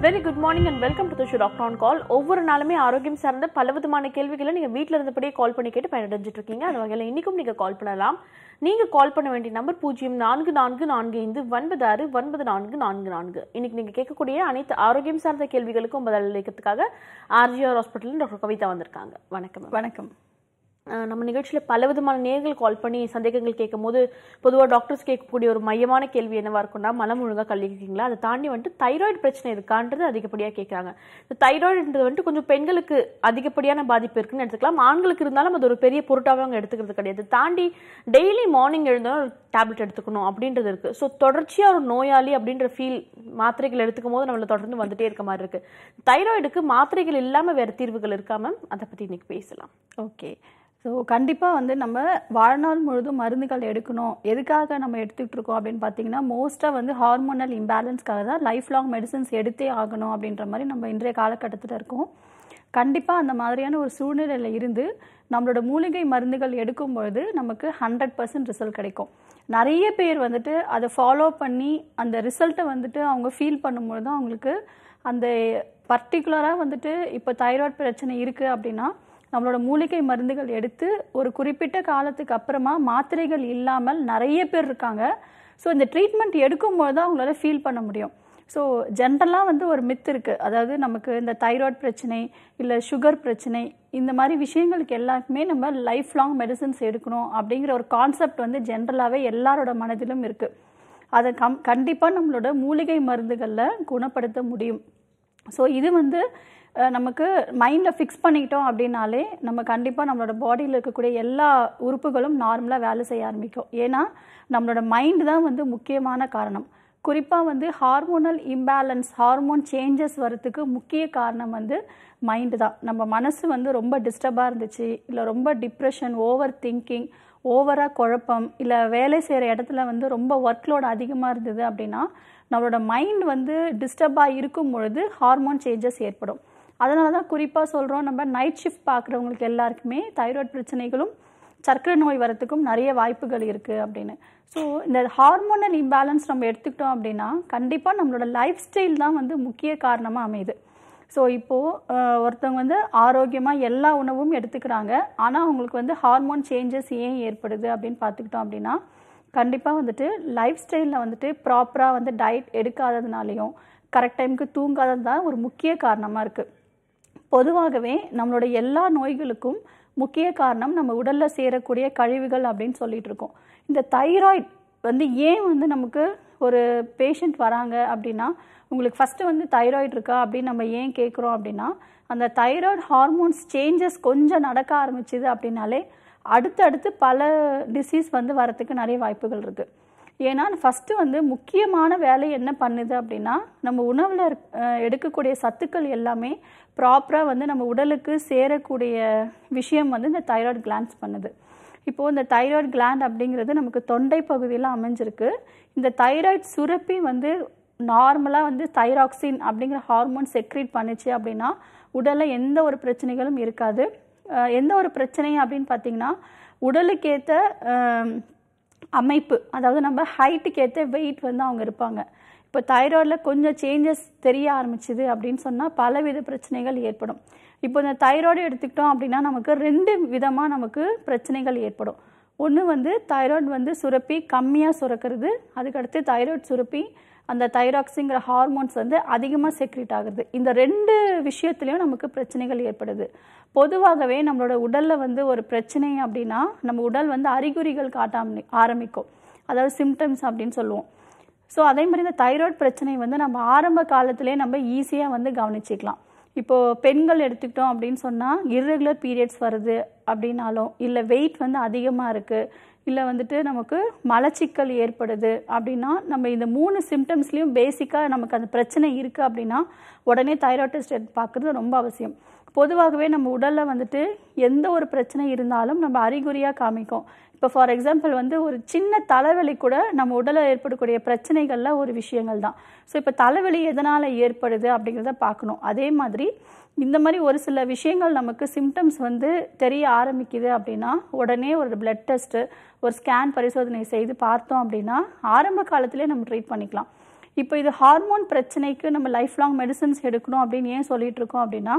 Very good morning and welcome to the show doctor on call ஒவ்வொரு நாளுமே ஆரோக்கியம் சார்ந்த பல விதமான கேள்விகளை நீங்கள் வீட்டில் இருந்தபடியே கால் பண்ணி கேட்டு பயனடைஞ்சிட்டு இருக்கீங்க அந்த வகையில் இன்றைக்கும் நீங்கள் கால் பண்ணலாம் நீங்கள் கால் பண்ண வேண்டிய நம்பர் பூஜ்ஜியம் நான்கு நான்கு நான்கு ஐந்து ஒன்பது ஆறு ஒன்பது நான்கு நான்கு நான்கு இன்னைக்கு நீங்கள் கேட்கக்கூடிய அனைத்து ஆரோக்கியம் சார்ந்த கேள்விகளுக்கும் பதில் அளிக்கிறதுக்காக ஆர்ஜிஆர் ஹாஸ்பிட்டல் டாக்டர் கவிதா வந்திருக்காங்க வணக்கம் ma'am. வணக்கம் அஹ் நம்ம நிகழ்ச்சியில் பல விதமான நேர்கள் கால் பண்ணி சந்தேகங்கள் கேட்கும் போது பொதுவாக டாக்டர்ஸ் கேட்கக்கூடிய ஒரு மையமான கேள்வி என்னவா இருக்கும்னா மலம் ஒழுங்காக கழிக்கிறீங்களா அதை தாண்டி வந்துட்டு தைராய்டு பிரச்சனை இருக்கான்றது அதிகப்படியாக கேட்குறாங்க இந்த தைராய்டுன்றது வந்துட்டு கொஞ்சம் பெண்களுக்கு அதிகப்படியான பாதிப்பு இருக்குன்னு எடுத்துக்கலாம் ஆண்களுக்கு இருந்தாலும் அது ஒரு பெரிய பொருட்டாக அவங்க எடுத்துக்கிறது கிடையாது தாண்டி டெய்லி மார்னிங் எழுந்தோம் ஒரு டேப்லெட் எடுத்துக்கணும் அப்படின்றது இருக்கு ஸோ தொடர்ச்சியாக ஒரு நோயாளி அப்படின்ற ஃபீல் மாத்திரைகள் எடுத்துக்கும் போது நம்மள தொடர்ந்து வந்துட்டே இருக்க மாதிரி இருக்கு தைராய்டுக்கு மாத்திரைகள் இல்லாமல் வேற தீர்வுகள் இருக்கா மேம் அதை பற்றி இன்னைக்கு பேசலாம் ஓகே ஸோ கண்டிப்பாக வந்து நம்ம வாழ்நாள் முழுதும் மருந்துகள் எடுக்கணும் எதுக்காக நம்ம எடுத்துக்கிட்டு இருக்கோம் அப்படின்னு பார்த்தீங்கன்னா மோஸ்ட்டாக வந்து ஹார்மோனல் இம்பேலன்ஸ்க்காக தான் லைஃப் லாங் மெடிசன்ஸ் எடுத்தே ஆகணும் அப்படின்ற மாதிரி நம்ம இன்றைய காலகட்டத்தில் இருக்கோம் கண்டிப்பாக அந்த மாதிரியான ஒரு சூழ்நிலையில் இருந்து நம்மளோட மூலிகை மருந்துகள் எடுக்கும் பொழுது நமக்கு ஹண்ட்ரட் பர்சன்ட் ரிசல்ட் கிடைக்கும் நிறைய பேர் வந்துட்டு அதை ஃபாலோ பண்ணி அந்த ரிசல்ட்டை வந்துட்டு அவங்க ஃபீல் பண்ணும்பொழுது தான் அவங்களுக்கு அந்த பர்டிகுலராக வந்துட்டு இப்போ தைராய்டு பிரச்சனை இருக்குது அப்படின்னா நம்மளோட மூலிகை மருந்துகள் எடுத்து ஒரு குறிப்பிட்ட காலத்துக்கு அப்புறமா மாத்திரைகள் இல்லாமல் நிறைய பேர் இருக்காங்க ஸோ இந்த ட்ரீட்மெண்ட் எடுக்கும்போது தான் அவங்களால ஃபீல் பண்ண முடியும் ஸோ ஜென்ரலாக வந்து ஒரு மித் இருக்குது அதாவது நமக்கு இந்த தைராய்டு பிரச்சனை இல்லை சுகர் பிரச்சனை இந்த மாதிரி விஷயங்களுக்கு எல்லாருக்குமே நம்ம லைஃப் லாங் மெடிசன்ஸ் எடுக்கணும் அப்படிங்கிற ஒரு கான்செப்ட் வந்து ஜென்ரலாகவே எல்லாரோட மனதிலும் இருக்குது அதை கம் கண்டிப்பாக நம்மளோட மூலிகை மருந்துகளில் குணப்படுத்த முடியும் ஸோ இது வந்து அஹ், நமக்கு மைண்டில் ஃபிக்ஸ் பண்ணிக்கிட்டோம் அப்படின்னாலே நம்ம கண்டிப்பாக நம்மளோட பாடியில் இருக்கக்கூடிய எல்லா உறுப்புகளும் நார்மலாக வேலை செய்ய ஆரம்பிக்கும் ஏன்னா நம்மளோட மைண்டு தான் வந்து முக்கியமான காரணம் குறிப்பாக வந்து ஹார்மோனல் இம்பேலன்ஸ் ஹார்மோன் சேஞ்சஸ் வரத்துக்கு முக்கிய காரணம் வந்து மைண்டு தான் நம்ம மனசு வந்து ரொம்ப டிஸ்டர்பாக இருந்துச்சு இல்லை ரொம்ப டிப்ரெஷன் ஓவர் திங்கிங் ஓவராக குழப்பம் இல்லை வேலை செய்கிற இடத்துல வந்து ரொம்ப ஒர்க்லோட் அதிகமாக இருந்தது அப்படின்னா நம்மளோட மைண்ட் வந்து டிஸ்டர்பாக இருக்கும் பொழுது ஹார்மோன் சேஞ்சஸ் ஏற்படும் அதனால தான் குறிப்பாக சொல்கிறோம் நம்ம நைட் ஷிஃப்ட் பார்க்குறவங்களுக்கு எல்லாருக்குமே தைராய்டு பிரச்சனைகளும் சர்க்கரை நோய் வரத்துக்கும் நிறைய வாய்ப்புகள் இருக்குது அப்படின்னு ஸோ இந்த ஹார்மோனல் இம்பேலன்ஸ் நம்ம எடுத்துக்கிட்டோம் அப்படின்னா கண்டிப்பாக நம்மளோட லைஃப் ஸ்டைல் தான் வந்து முக்கிய காரணமாக அமையுது ஸோ இப்போது ஒருத்தவங்க வந்து ஆரோக்கியமாக எல்லா உணவும் எடுத்துக்கிறாங்க ஆனால் அவங்களுக்கு வந்து ஹார்மோன் சேஞ்சஸ் ஏன் ஏற்படுது அப்படின்னு பார்த்துக்கிட்டோம் அப்படின்னா கண்டிப்பாக வந்துட்டு லைஃப் ஸ்டைலில் வந்துட்டு ப்ராப்பராக வந்து டயட் எடுக்காததுனாலையும் கரெக்ட் டைமுக்கு தூங்காதது தான் ஒரு முக்கிய காரணமாக இருக்குது பொதுவாகவே நம்மளோட எல்லா நோய்களுக்கும் முக்கிய காரணம் நம்ம உடலில் சேரக்கூடிய கழிவுகள் அப்படின்னு சொல்லிட்டு இருக்கோம் இந்த தைராய்டு வந்து ஏன் வந்து நமக்கு ஒரு பேஷண்ட் வராங்க அப்படின்னா உங்களுக்கு ஃபஸ்ட்டு வந்து தைராய்டு இருக்கா அப்படின்னு நம்ம ஏன் கேட்குறோம் அப்படின்னா அந்த தைராய்டு ஹார்மோன்ஸ் சேஞ்சஸ் கொஞ்சம் நடக்க ஆரம்பிச்சுது அப்படின்னாலே அடுத்தடுத்து பல டிசீஸ் வந்து வரத்துக்கு நிறைய வாய்ப்புகள் இருக்குது ஏன்னா ஃபஸ்ட்டு வந்து முக்கியமான வேலை என்ன பண்ணுது அப்படின்னா நம்ம உணவில் எடுக்கக்கூடிய சத்துக்கள் எல்லாமே ப்ராப்பராக வந்து நம்ம உடலுக்கு சேரக்கூடிய விஷயம் வந்து இந்த தைராய்டு கிளான்ஸ் பண்ணுது இப்போது இந்த தைராய்டு கிளாண்ட் அப்படிங்கிறது நமக்கு தொண்டை பகுதியில் அமைஞ்சிருக்கு இந்த தைராய்டு சுரப்பி வந்து நார்மலாக வந்து தைராக்சின் அப்படிங்கிற ஹார்மோன் செக்ரீட் பண்ணுச்சு அப்படின்னா உடலில் எந்த ஒரு பிரச்சனைகளும் இருக்காது அஹ் எந்த ஒரு பிரச்சனை அப்படின்னு பார்த்தீங்கன்னா உடலுக்கேற்ற அஹ், அமைப்பு அதாவது நம்ம ஹைட்டுக்கு ஏற்ற வெயிட் வந்து அவங்க இருப்பாங்க இப்போ தைராய்டில் கொஞ்சம் சேஞ்சஸ் தெரிய ஆரம்பிச்சுது அப்படின்னு சொன்னால் பலவித பிரச்சனைகள் ஏற்படும் இப்போ இந்த தைராய்டு எடுத்துக்கிட்டோம் அப்படின்னா நமக்கு ரெண்டு விதமாக நமக்கு பிரச்சனைகள் ஏற்படும் ஒன்று வந்து தைராய்டு வந்து சுரப்பி கம்மியாக சுரக்கிறது அதுக்கடுத்து தைராய்டு சுரப்பி அந்த தைராக்ஸிங்கிற ஹார்மோன்ஸ் வந்து அதிகமாக செக்ரேட் ஆகுது இந்த ரெண்டு விஷயத்துலையும் நமக்கு பிரச்சனைகள் ஏற்படுது பொதுவாகவே நம்மளோட உடலில் வந்து ஒரு பிரச்சனை அப்படின்னா நம்ம உடல் வந்து அறிகுறிகள் காட்ட ஆரம்பி- ஆரம்பிக்கும் அதாவது சிம்டம்ஸ் அப்படின்னு சொல்லுவோம் ஸோ அதே மாதிரி இந்த தைராய்டு பிரச்சனை வந்து நம்ம ஆரம்ப காலத்திலே நம்ம ஈஸியாக வந்து கவனிச்சிக்கலாம் இப்போது பெண்கள் எடுத்துக்கிட்டோம் அப்படின்னு சொன்னால் irregular பீரியட்ஸ் வருது அப்படின்னாலும் இல்லை வெயிட் வந்து அதிகமாக இருக்குது இல்லை வந்துட்டு நமக்கு மலச்சிக்கல் ஏற்படுது அப்படின்னா நம்ம இந்த மூணு சிம்டம்ஸ்லேயும் பேசிக்காக நமக்கு அந்த பிரச்சனை இருக்குது அப்படின்னா உடனே தைராய்டு டெஸ்ட் எடுத்து பார்க்குறது ரொம்ப அவசியம் பொதுவாகவே நம்ம உடலில் வந்துட்டு எந்த ஒரு பிரச்சனை இருந்தாலும் நம்ம அறிகுறியாக காமிக்கும் இப்போ ஃபார் எக்ஸாம்பிள் வந்து ஒரு சின்ன தலைவலி கூட நம்ம உடலில் ஏற்படக்கூடிய பிரச்சனைகளில் ஒரு விஷயங்கள் தான் ஸோ இப்போ தலைவலி எதனால் ஏற்படுது அப்படிங்கிறத பார்க்கணும் அதே மாதிரி இந்த மாதிரி ஒரு சில விஷயங்கள் நமக்கு சிம்டம்ஸ் வந்து தெரிய ஆரம்பிக்குது அப்படின்னா உடனே ஒரு பிளட் டெஸ்ட்டு ஒரு ஸ்கேன் பரிசோதனை செய்து பார்த்தோம் அப்படின்னா ஆரம்ப காலத்திலே நம்ம ட்ரீட் பண்ணிக்கலாம் இப்போ இது ஹார்மோன் பிரச்சனைக்கு நம்ம லைஃப் லாங் மெடிசன்ஸ் எடுக்கணும் அப்படின்னு ஏன் சொல்லிட்டு இருக்கோம் அப்படின்னா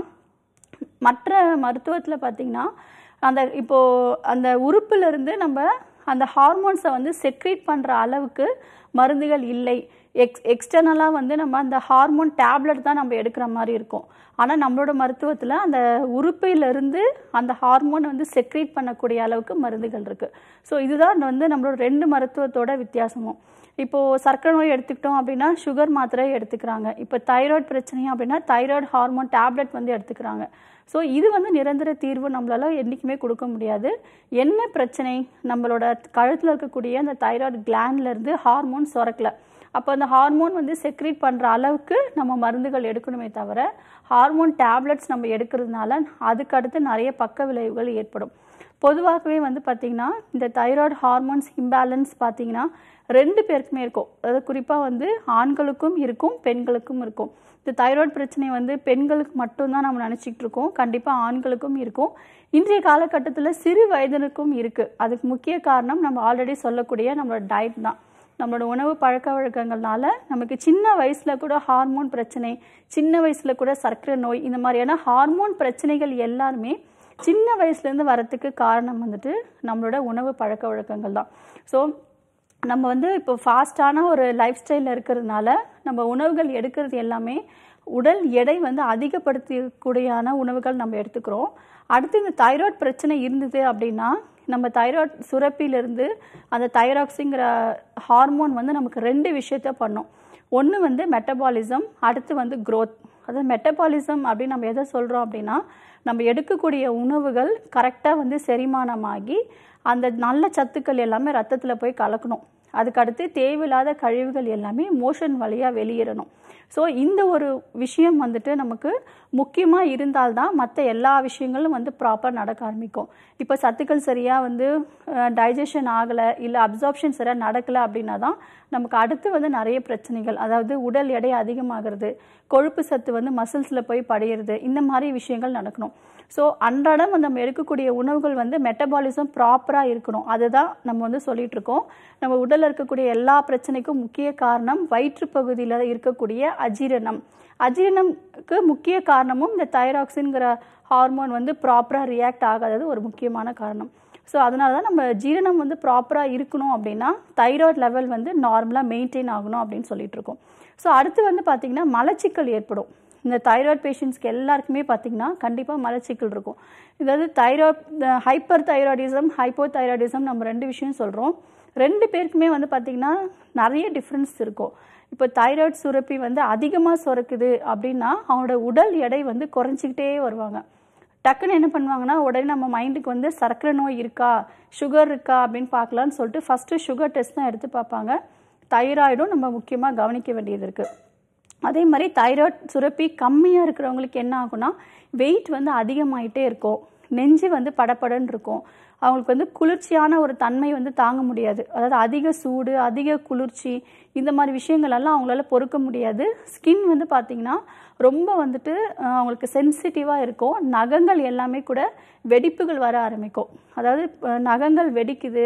மற்ற மருத்துவத்தில் பார்த்தீங்கன்னா அந்த இப்போ அந்த உறுப்புல இருந்து நம்ம அந்த ஹார்மோன்ஸை வந்து செக்ரீட் பண்ணுற அளவுக்கு மருந்துகள் இல்லை எக்ஸ் எக்ஸ்டர்னலாக வந்து நம்ம அந்த ஹார்மோன் டேப்லெட் தான் நம்ம எடுக்கிற மாதிரி இருக்கும் ஆனால் நம்மளோட மருத்துவத்தில் அந்த உறுப்பிலிருந்து அந்த ஹார்மோன் வந்து செக்ரீட் பண்ணக்கூடிய அளவுக்கு மருந்துகள் இருக்குது ஸோ இதுதான் வந்து நம்மளோட ரெண்டு மருத்துவத்தோட வித்தியாசமும் இப்போது சர்க்கரை நோய் எடுத்துக்கிட்டோம் அப்படின்னா சுகர் மாத்திரை எடுத்துக்கிறாங்க இப்போ தைராய்டு பிரச்சனையும் அப்படின்னா தைராய்டு ஹார்மோன் டேப்லெட் வந்து எடுத்துக்கிறாங்க ஸோ இது வந்து நிரந்தர தீர்வு நம்மளால என்றைக்குமே கொடுக்க முடியாது என்ன பிரச்சனை நம்மளோட கழுத்தில் இருக்கக்கூடிய அந்த தைராய்டு இருந்து ஹார்மோன் சுரக்கல அப்போ அந்த ஹார்மோன் வந்து செக்ரீட் பண்ணுற அளவுக்கு நம்ம மருந்துகள் எடுக்கணுமே தவிர ஹார்மோன் டேப்லெட்ஸ் நம்ம எடுக்கிறதுனால அதுக்கு அடுத்து நிறைய பக்க விளைவுகள் ஏற்படும் பொதுவாகவே வந்து பார்த்திங்கன்னா இந்த தைராய்டு ஹார்மோன்ஸ் இம்பேலன்ஸ் பார்த்தீங்கன்னா ரெண்டு பேருக்குமே இருக்கும் அதாவது குறிப்பாக வந்து ஆண்களுக்கும் இருக்கும் பெண்களுக்கும் இருக்கும் இந்த தைராய்டு பிரச்சனை வந்து பெண்களுக்கு மட்டும்தான் நம்ம நினச்சிக்கிட்டு இருக்கோம் கண்டிப்பாக ஆண்களுக்கும் இருக்கும் இன்றைய காலகட்டத்தில் சிறு வயதினருக்கும் இருக்குது அதுக்கு முக்கிய காரணம் நம்ம ஆல்ரெடி சொல்லக்கூடிய நம்மளோட டயட் தான் நம்மளோட உணவு பழக்க வழக்கங்கள்னால நமக்கு சின்ன வயசில் கூட ஹார்மோன் பிரச்சனை சின்ன வயசில் கூட சர்க்கரை நோய் இந்த மாதிரியான ஹார்மோன் பிரச்சனைகள் எல்லாருமே சின்ன வயசுலேருந்து வரத்துக்கு காரணம் வந்துட்டு நம்மளோட உணவு பழக்க வழக்கங்கள் தான் ஸோ நம்ம வந்து இப்போ ஃபாஸ்டான ஒரு லைஃப் ஸ்டைலில் இருக்கிறதுனால நம்ம உணவுகள் எடுக்கிறது எல்லாமே உடல் எடை வந்து அதிகப்படுத்தக்கூடியான உணவுகள் நம்ம எடுத்துக்கிறோம் அடுத்து இந்த தைராய்டு பிரச்சனை இருந்தது அப்படின்னா நம்ம தைராய்டு சுரப்பிலிருந்து அந்த தைராக்ஸிங்கிற ஹார்மோன் வந்து நமக்கு ரெண்டு விஷயத்த பண்ணும் ஒன்று வந்து மெட்டபாலிசம் அடுத்து வந்து growth அதாவது மெட்டபாலிசம் அப்படின்னு நம்ம எதை சொல்கிறோம் அப்படின்னா நம்ம எடுக்கக்கூடிய உணவுகள் கரெக்டாக வந்து செரிமானமாகி அந்த நல்ல சத்துக்கள் எல்லாமே ரத்தத்தில் போய் கலக்கணும் அதுக்கடுத்து தேவையில்லாத கழிவுகள் எல்லாமே மோஷன் வழியாக வெளியேறணும் ஸோ இந்த ஒரு விஷயம் வந்துட்டு நமக்கு முக்கியமாக இருந்தால்தான் மற்ற எல்லா விஷயங்களும் வந்து ப்ராப்பர் நடக்க ஆரம்பிக்கும் இப்போ சத்துக்கள் சரியாக வந்து டைஜஷன் ஆகலை இல்லை அப்சார்ப்ஷன் சரியாக நடக்கலை அப்படின்னா தான் நமக்கு அடுத்து வந்து நிறைய பிரச்சனைகள் அதாவது உடல் எடை அதிகமாகிறது கொழுப்பு சத்து வந்து மசில்ஸில் போய் படையிறது இந்த மாதிரி விஷயங்கள் நடக்கணும் ஸோ அன்றாடம் நம்ம எடுக்கக்கூடிய உணவுகள் வந்து மெட்டபாலிசம் ப்ராப்பராக இருக்கணும் அதுதான் நம்ம வந்து சொல்லிட்டு இருக்கோம் நம்ம உடலில் இருக்கக்கூடிய எல்லா பிரச்சனைக்கும் முக்கிய காரணம் வயிற்று பகுதியில் இருக்கக்கூடிய அஜீரணம் அஜீரணம்க்கு முக்கிய காரணமும் இந்த தைராக்சின்கிற ஹார்மோன் வந்து ப்ராப்பராக ரியாக்ட் ஆகாதது ஒரு முக்கியமான காரணம் ஸோ அதனால தான் நம்ம ஜீரணம் வந்து ப்ராப்பராக இருக்கணும் அப்படின்னா தைராய்டு லெவல் வந்து நார்மலாக மெயின்டைன் ஆகணும் அப்படின்னு சொல்லிட்டு இருக்கோம் ஸோ அடுத்து வந்து பார்த்திங்கன்னா மலச்சிக்கல் ஏற்படும் இந்த தைராய்டு பேஷண்ட்ஸ்க்கு எல்லாருக்குமே பார்த்திங்கன்னா கண்டிப்பாக மலச்சிக்கல் இருக்கும் இதாவது thyroid hyperthyroidism hypothyroidism நம்ம ரெண்டு விஷயம் சொல்கிறோம் ரெண்டு பேருக்குமே வந்து பார்த்திங்கன்னா நிறைய டிஃப்ரென்ஸ் இருக்கும் இப்போ தைராய்டு சுரப்பி வந்து அதிகமாக சுரக்குது அப்படின்னா அவங்களோட உடல் எடை வந்து குறைஞ்சிக்கிட்டே வருவாங்க டக்குன்னு என்ன பண்ணுவாங்கன்னா உடனே நம்ம மைண்டுக்கு வந்து சர்க்கரை நோய் இருக்கா சுகர் இருக்கா அப்படின்னு பார்க்கலான்னு சொல்லிட்டு ஃபஸ்ட்டு சுகர் டெஸ்ட் தான் எடுத்து பார்ப்பாங்க தைராய்டும் நம்ம முக்கியமாக கவனிக்க வேண்டியது இருக்குது அதே மாதிரி தைராய்டு சுரப்பி கம்மியாக இருக்கிறவங்களுக்கு என்ன ஆகும்னா வெயிட் வந்து அதிகமாயிட்டே இருக்கும் நெஞ்சு வந்து படபடன்னு இருக்கும் அவங்களுக்கு வந்து குளிர்ச்சியான ஒரு தன்மை வந்து தாங்க முடியாது அதாவது அதிக சூடு அதிக குளிர்ச்சி இந்த மாதிரி விஷயங்கள் எல்லாம் அவங்களால பொறுக்க முடியாது ஸ்கின் வந்து பார்த்திங்கன்னா ரொம்ப வந்துட்டு அஹ், அவங்களுக்கு சென்சிட்டிவாக இருக்கும் நகங்கள் எல்லாமே கூட வெடிப்புகள் வர ஆரம்பிக்கும் அதாவது அஹ், நகங்கள் வெடிக்குது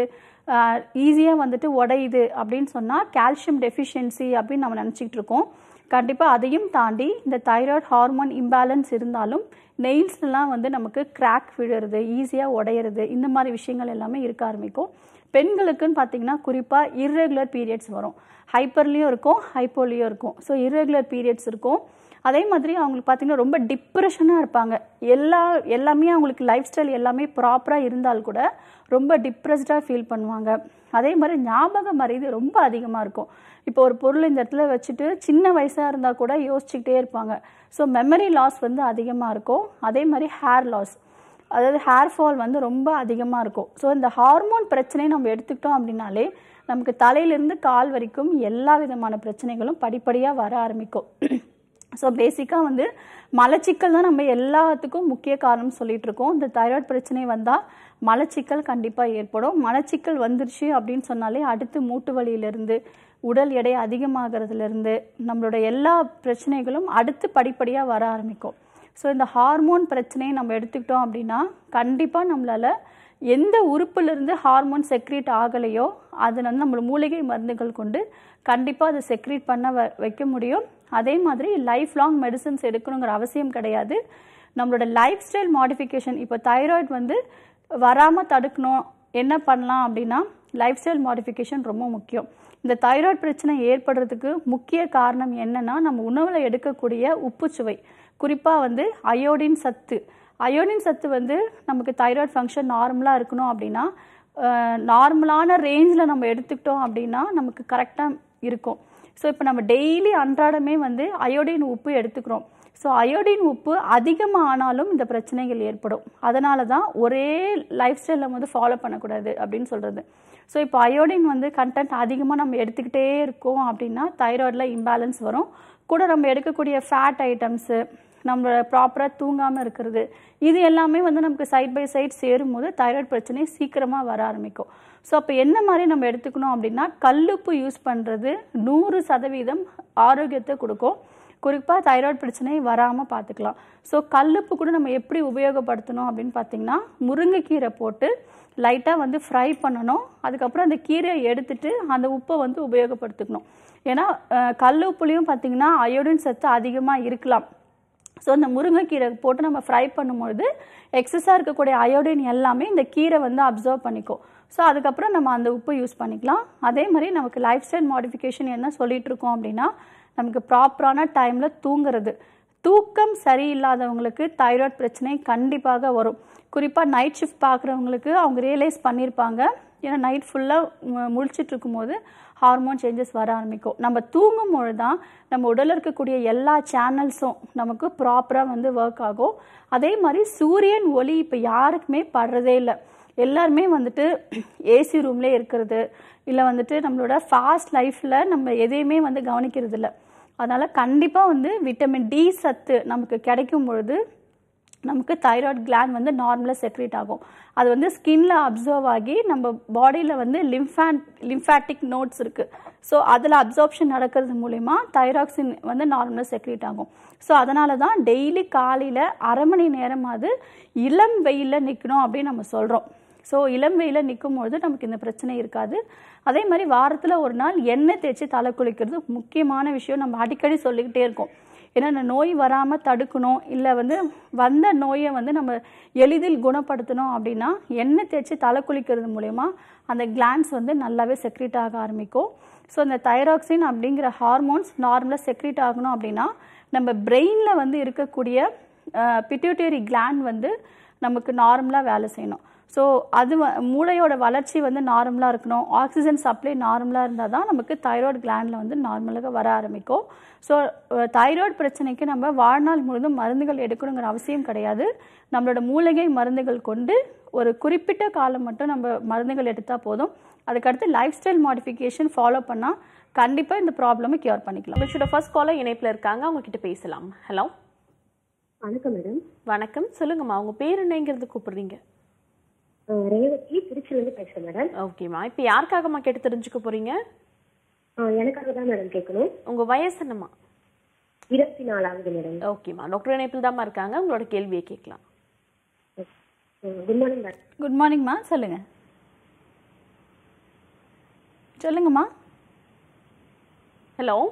ஈஸியாக வந்துட்டு உடையுது அப்படின்னு சொன்னால் கால்சியம் டெஃபிஷியன்சி அப்படின்னு நம்ம நினச்சிக்கிட்டு இருக்கோம் கண்டிப்பாக அதையும் தாண்டி இந்த தைராய்டு ஹார்மோன் இம்பேலன்ஸ் இருந்தாலும் நெயில்ஸ்லாம் வந்து நமக்கு கிராக் விழுறது ஈஸியாக உடையிறது இந்த மாதிரி விஷயங்கள் எல்லாமே இருக்க ஆரம்பிக்கும் பெண்களுக்குன்னு பார்த்தீங்கன்னா குறிப்பாக இர்ரெகுலர் பீரியட்ஸ் வரும் ஹைப்பர்லேயும் இருக்கும் ஹைப்போலேயும் இருக்கும் ஸோ இர்ரெகுலர் பீரியட்ஸ் இருக்கும் அதே மாதிரி அவங்களுக்கு பார்த்தீங்கன்னா ரொம்ப டிப்ரெஷனாக இருப்பாங்க எல்லா எல்லாமே அவங்களுக்கு லைஃப் ஸ்டைல் எல்லாமே ப்ராப்பராக இருந்தால் கூட ரொம்ப டிப்ரெஸ்டாக ஃபீல் பண்ணுவாங்க அதே மாதிரி ஞாபக மறைது ரொம்ப அதிகமாக இருக்கும் இப்போ ஒரு பொருள் இந்த இடத்துல வச்சுட்டு சின்ன வயசாக இருந்தால் கூட யோசிச்சுக்கிட்டே இருப்பாங்க ஸோ மெமரி லாஸ் வந்து அதிகமாக இருக்கும் அதே மாதிரி ஹேர் லாஸ் அதாவது ஹேர் ஃபால் வந்து ரொம்ப அதிகமாக இருக்கும் ஸோ இந்த ஹார்மோன் பிரச்சனையை நம்ம எடுத்துக்கிட்டோம் அப்படின்னாலே நமக்கு தலையிலேருந்து கால் வரைக்கும் எல்லா விதமான பிரச்சனைகளும் படிப்படியாக வர ஆரம்பிக்கும் ஸோ பேசிக்காக வந்து மலச்சிக்கல் தான் நம்ம எல்லாத்துக்கும் முக்கிய காரணம் சொல்லிட்டு இருக்கோம் இந்த தைராய்டு பிரச்சனை வந்தால் மலச்சிக்கல் கண்டிப்பாக ஏற்படும் மலச்சிக்கல் வந்துருச்சு அப்படின்னு சொன்னாலே அடுத்து மூட்டு வலியிலிருந்து உடல் எடை அதிகமாகிறதுலேருந்து நம்மளோட எல்லா பிரச்சனைகளும் அடுத்து படிப்படியாக வர ஆரம்பிக்கும் ஸோ இந்த ஹார்மோன் பிரச்சனையை நம்ம எடுத்துக்கிட்டோம் அப்படின்னா கண்டிப்பாக நம்மளால் எந்த உறுப்புலேருந்து ஹார்மோன் செக்ரீட் ஆகலையோ அது வந்து நம்ம மூலிகை மருந்துகள் கொண்டு கண்டிப்பாக அதை செக்ரீட் பண்ண வ வைக்க முடியும் அதே மாதிரி லைஃப் லாங் மெடிசன்ஸ் எடுக்கணுங்கிற அவசியம் கிடையாது நம்மளோட லைஃப் ஸ்டைல் மாடிஃபிகேஷன் இப்போ தைராய்டு வந்து வராமல் தடுக்கணும் என்ன பண்ணலாம் அப்படின்னா லைஃப் ஸ்டைல் மாடிஃபிகேஷன் ரொம்ப முக்கியம் இந்த தைராய்டு பிரச்சனை ஏற்படுறதுக்கு முக்கிய காரணம் என்னன்னா நம்ம உணவில் எடுக்கக்கூடிய உப்புச்சுவை குறிப்பாக வந்து அயோடின் சத்து அயோடின் சத்து வந்து நமக்கு தைராய்டு ஃபங்க்ஷன் நார்மலாக இருக்கணும் அப்படின்னா நார்மலான ரேஞ்சில் நம்ம எடுத்துக்கிட்டோம் அப்படின்னா நமக்கு கரெக்டாக இருக்கும் ஸோ இப்போ நம்ம டெய்லி அன்றாடமே வந்து அயோடின் உப்பு எடுத்துக்கிறோம் ஸோ அயோடின் உப்பு அதிகமாக ஆனாலும் இந்த பிரச்சனைகள் ஏற்படும் அதனால தான் ஒரே லைஃப் ஸ்டைலில் வந்து ஃபாலோ பண்ணக்கூடாது அப்படின்னு சொல்கிறது ஸோ இப்போ அயோடின் வந்து கண்டென்ட் அதிகமாக நம்ம எடுத்துக்கிட்டே இருக்கோம் அப்படின்னா தைராய்டில் இம்பேலன்ஸ் வரும் கூட நம்ம எடுக்கக்கூடிய ஃபேட் ஐட்டம்ஸு நம்ம ப்ராப்பராக தூங்காமல் இருக்கிறது இது எல்லாமே வந்து நமக்கு சைட் பை சைட் சேரும்போது தைராய்டு பிரச்சனை சீக்கிரமாக வர ஆரம்பிக்கும் ஸோ அப்போ என்ன மாதிரி நம்ம எடுத்துக்கணும் அப்படின்னா கல்லுப்பு யூஸ் பண்ணுறது நூறு சதவீதம் ஆரோக்கியத்தை கொடுக்கும் குறிப்பாக தைராய்டு பிரச்சனை வராமல் பார்த்துக்கலாம் ஸோ கல்லுப்பு கூட நம்ம எப்படி உபயோகப்படுத்தணும் அப்படின்னு பார்த்தீங்கன்னா முருங்கைக்கீரை போட்டு லைட்டாக வந்து ஃப்ரை பண்ணணும் அதுக்கப்புறம் அந்த கீரையை எடுத்துட்டு அந்த உப்பை வந்து உபயோகப்படுத்திக்கணும் ஏன்னா அஹ், கல் உப்புலேயும் பார்த்தீங்கன்னா அயோடின் சத்து அதிகமாக இருக்கலாம் ஸோ இந்த முருங்கைக்கீரை போட்டு நம்ம ஃப்ரை பண்ணும்பொழுது எக்ஸஸாக இருக்கக்கூடிய அயோடின் எல்லாமே இந்த கீரை வந்து அப்சர்வ் பண்ணிக்கும் ஸோ அதுக்கப்புறம் நம்ம அந்த உப்பு யூஸ் பண்ணிக்கலாம் அதே மாதிரி நமக்கு லைஃப் ஸ்டைல் மாடிஃபிகேஷன் என்ன சொல்லிட்டு இருக்கோம் அப்படின்னா நமக்கு ப்ராப்பரான டைமில் தூங்குறது தூக்கம் சரியில்லாதவங்களுக்கு தைராய்டு பிரச்சனை கண்டிப்பாக வரும் குறிப்பாக நைட் ஷிஃப்ட் பார்க்குறவங்களுக்கு அவங்க ரியலைஸ் பண்ணியிருப்பாங்க ஏன்னா நைட் ஃபுல்லாக முழிச்சிட்டு இருக்கும்போது ஹார்மோன் சேஞ்சஸ் வர ஆரம்பிக்கும் நம்ம தூங்கும் பொழுது தான் நம்ம உடலில் இருக்கக்கூடிய எல்லா சேனல்ஸும் நமக்கு ப்ராப்பராக வந்து ஒர்க் ஆகும் அதே மாதிரி சூரியன் ஒளி இப்போ யாருக்குமே படுறதே இல்லை எல்லாருமே வந்துட்டு ஏசி ரூம்லேயே இருக்கிறது இல்லை வந்துட்டு நம்மளோட ஃபாஸ்ட் லைஃப்பில் நம்ம எதையுமே வந்து கவனிக்கிறது இல்லை அதனால் கண்டிப்பாக வந்து விட்டமின் டி சத்து நமக்கு கிடைக்கும் பொழுது நமக்கு தைராய்டு கிளாண்ட் வந்து நார்மலாக செக்ரேட் ஆகும் அது வந்து ஸ்கின்ல அப்சர்வ் ஆகி நம்ம பாடியில் வந்து லிம்ஃபேன் லிம்ஃபேட்டிக் நோட்ஸ் இருக்குது ஸோ அதில் அப்சார்ப்ஷன் நடக்கிறது மூலிமா தைராக்சின் வந்து நார்மலாக செக்ரேட் ஆகும் ஸோ அதனால தான் டெய்லி காலையில் அரை மணி நேரமாவது இளம் வெயிலில் நிற்கணும் அப்படின்னு நம்ம சொல்கிறோம் ஸோ இளம் வெயிலில் நிற்கும் பொழுது நமக்கு இந்த பிரச்சனை இருக்காது அதே மாதிரி வாரத்தில் ஒரு நாள் எண்ணெய் தேய்ச்சி தலை குளிக்கிறது முக்கியமான விஷயம் நம்ம அடிக்கடி சொல்லிக்கிட்டே இருக்கோம் ஏன்னா இந்த நோய் வராமல் தடுக்கணும் இல்லை வந்து வந்த நோயை வந்து நம்ம எளிதில் குணப்படுத்தணும் அப்படின்னா எண்ணெய் தேய்ச்சி தலை குளிக்கிறது மூலயமா அந்த கிளான்ஸ் வந்து நல்லாவே செக்ரீட் ஆக ஆரம்பிக்கும் ஸோ இந்த தைராக்சின் அப்படிங்கிற ஹார்மோன்ஸ் நார்மலாக செக்ரீட் ஆகணும் அப்படின்னா நம்ம பிரெயினில் வந்து இருக்கக்கூடிய பிட்யூட்டரி கிளாண்ட் வந்து நமக்கு நார்மலாக வேலை செய்யணும் ஸோ அது வ- மூளையோட வளர்ச்சி வந்து நார்மலாக இருக்கணும் ஆக்சிஜன் சப்ளை நார்மலாக இருந்தால் தான் நமக்கு தைராய்டு கிளாண்டில் வந்து நார்மலாக வர ஆரம்பிக்கும் ஸோ தைராய்டு பிரச்சனைக்கு நம்ம வாழ்நாள் முழுதும் மருந்துகள் எடுக்கணுங்கிற அவசியம் கிடையாது நம்மளோட மூலிகை மருந்துகள் கொண்டு ஒரு குறிப்பிட்ட காலம் மட்டும் நம்ம மருந்துகள் எடுத்தால் போதும் அதுக்கடுத்து லைஃப் ஸ்டைல் மாடிஃபிகேஷன் ஃபாலோ பண்ணால் கண்டிப்பாக இந்த ப்ராப்ளமை கியூர் பண்ணிக்கலாம் மிஷோட ஃபர்ஸ்ட் காலர் இணைப்புல இருக்காங்க அவங்க கிட்ட பேசலாம் ஹலோ வணக்கம் மேடம் வணக்கம் சொல்லுங்கம்மா உங்க பேர் என்னங்கிறது கூப்பிடுறீங்க அஹ் ரேவதி திருச்சியிலேருந்து பேசுகிறேன் மேடம் ஓகேம்மா இப்போ யாருக்காகம்மா கேட்டு தெரிஞ்சுக்க போறீங்க அஹ் எனக்காக தான் மேடம் கேட்கணும் உங்க வயசு என்னம்மா இருபத்தி நாலாவது மேடம் ஓகேம்மா டாக்டர் இணைப்பில் தாம்மா இருக்காங்க உங்களோட கேள்வியை கேட்கலாம் குட் மார்னிங் மேடம் குட் மார்னிங்மா சொல்லுங்கள் சொல்லுங்கம்மா ஹலோ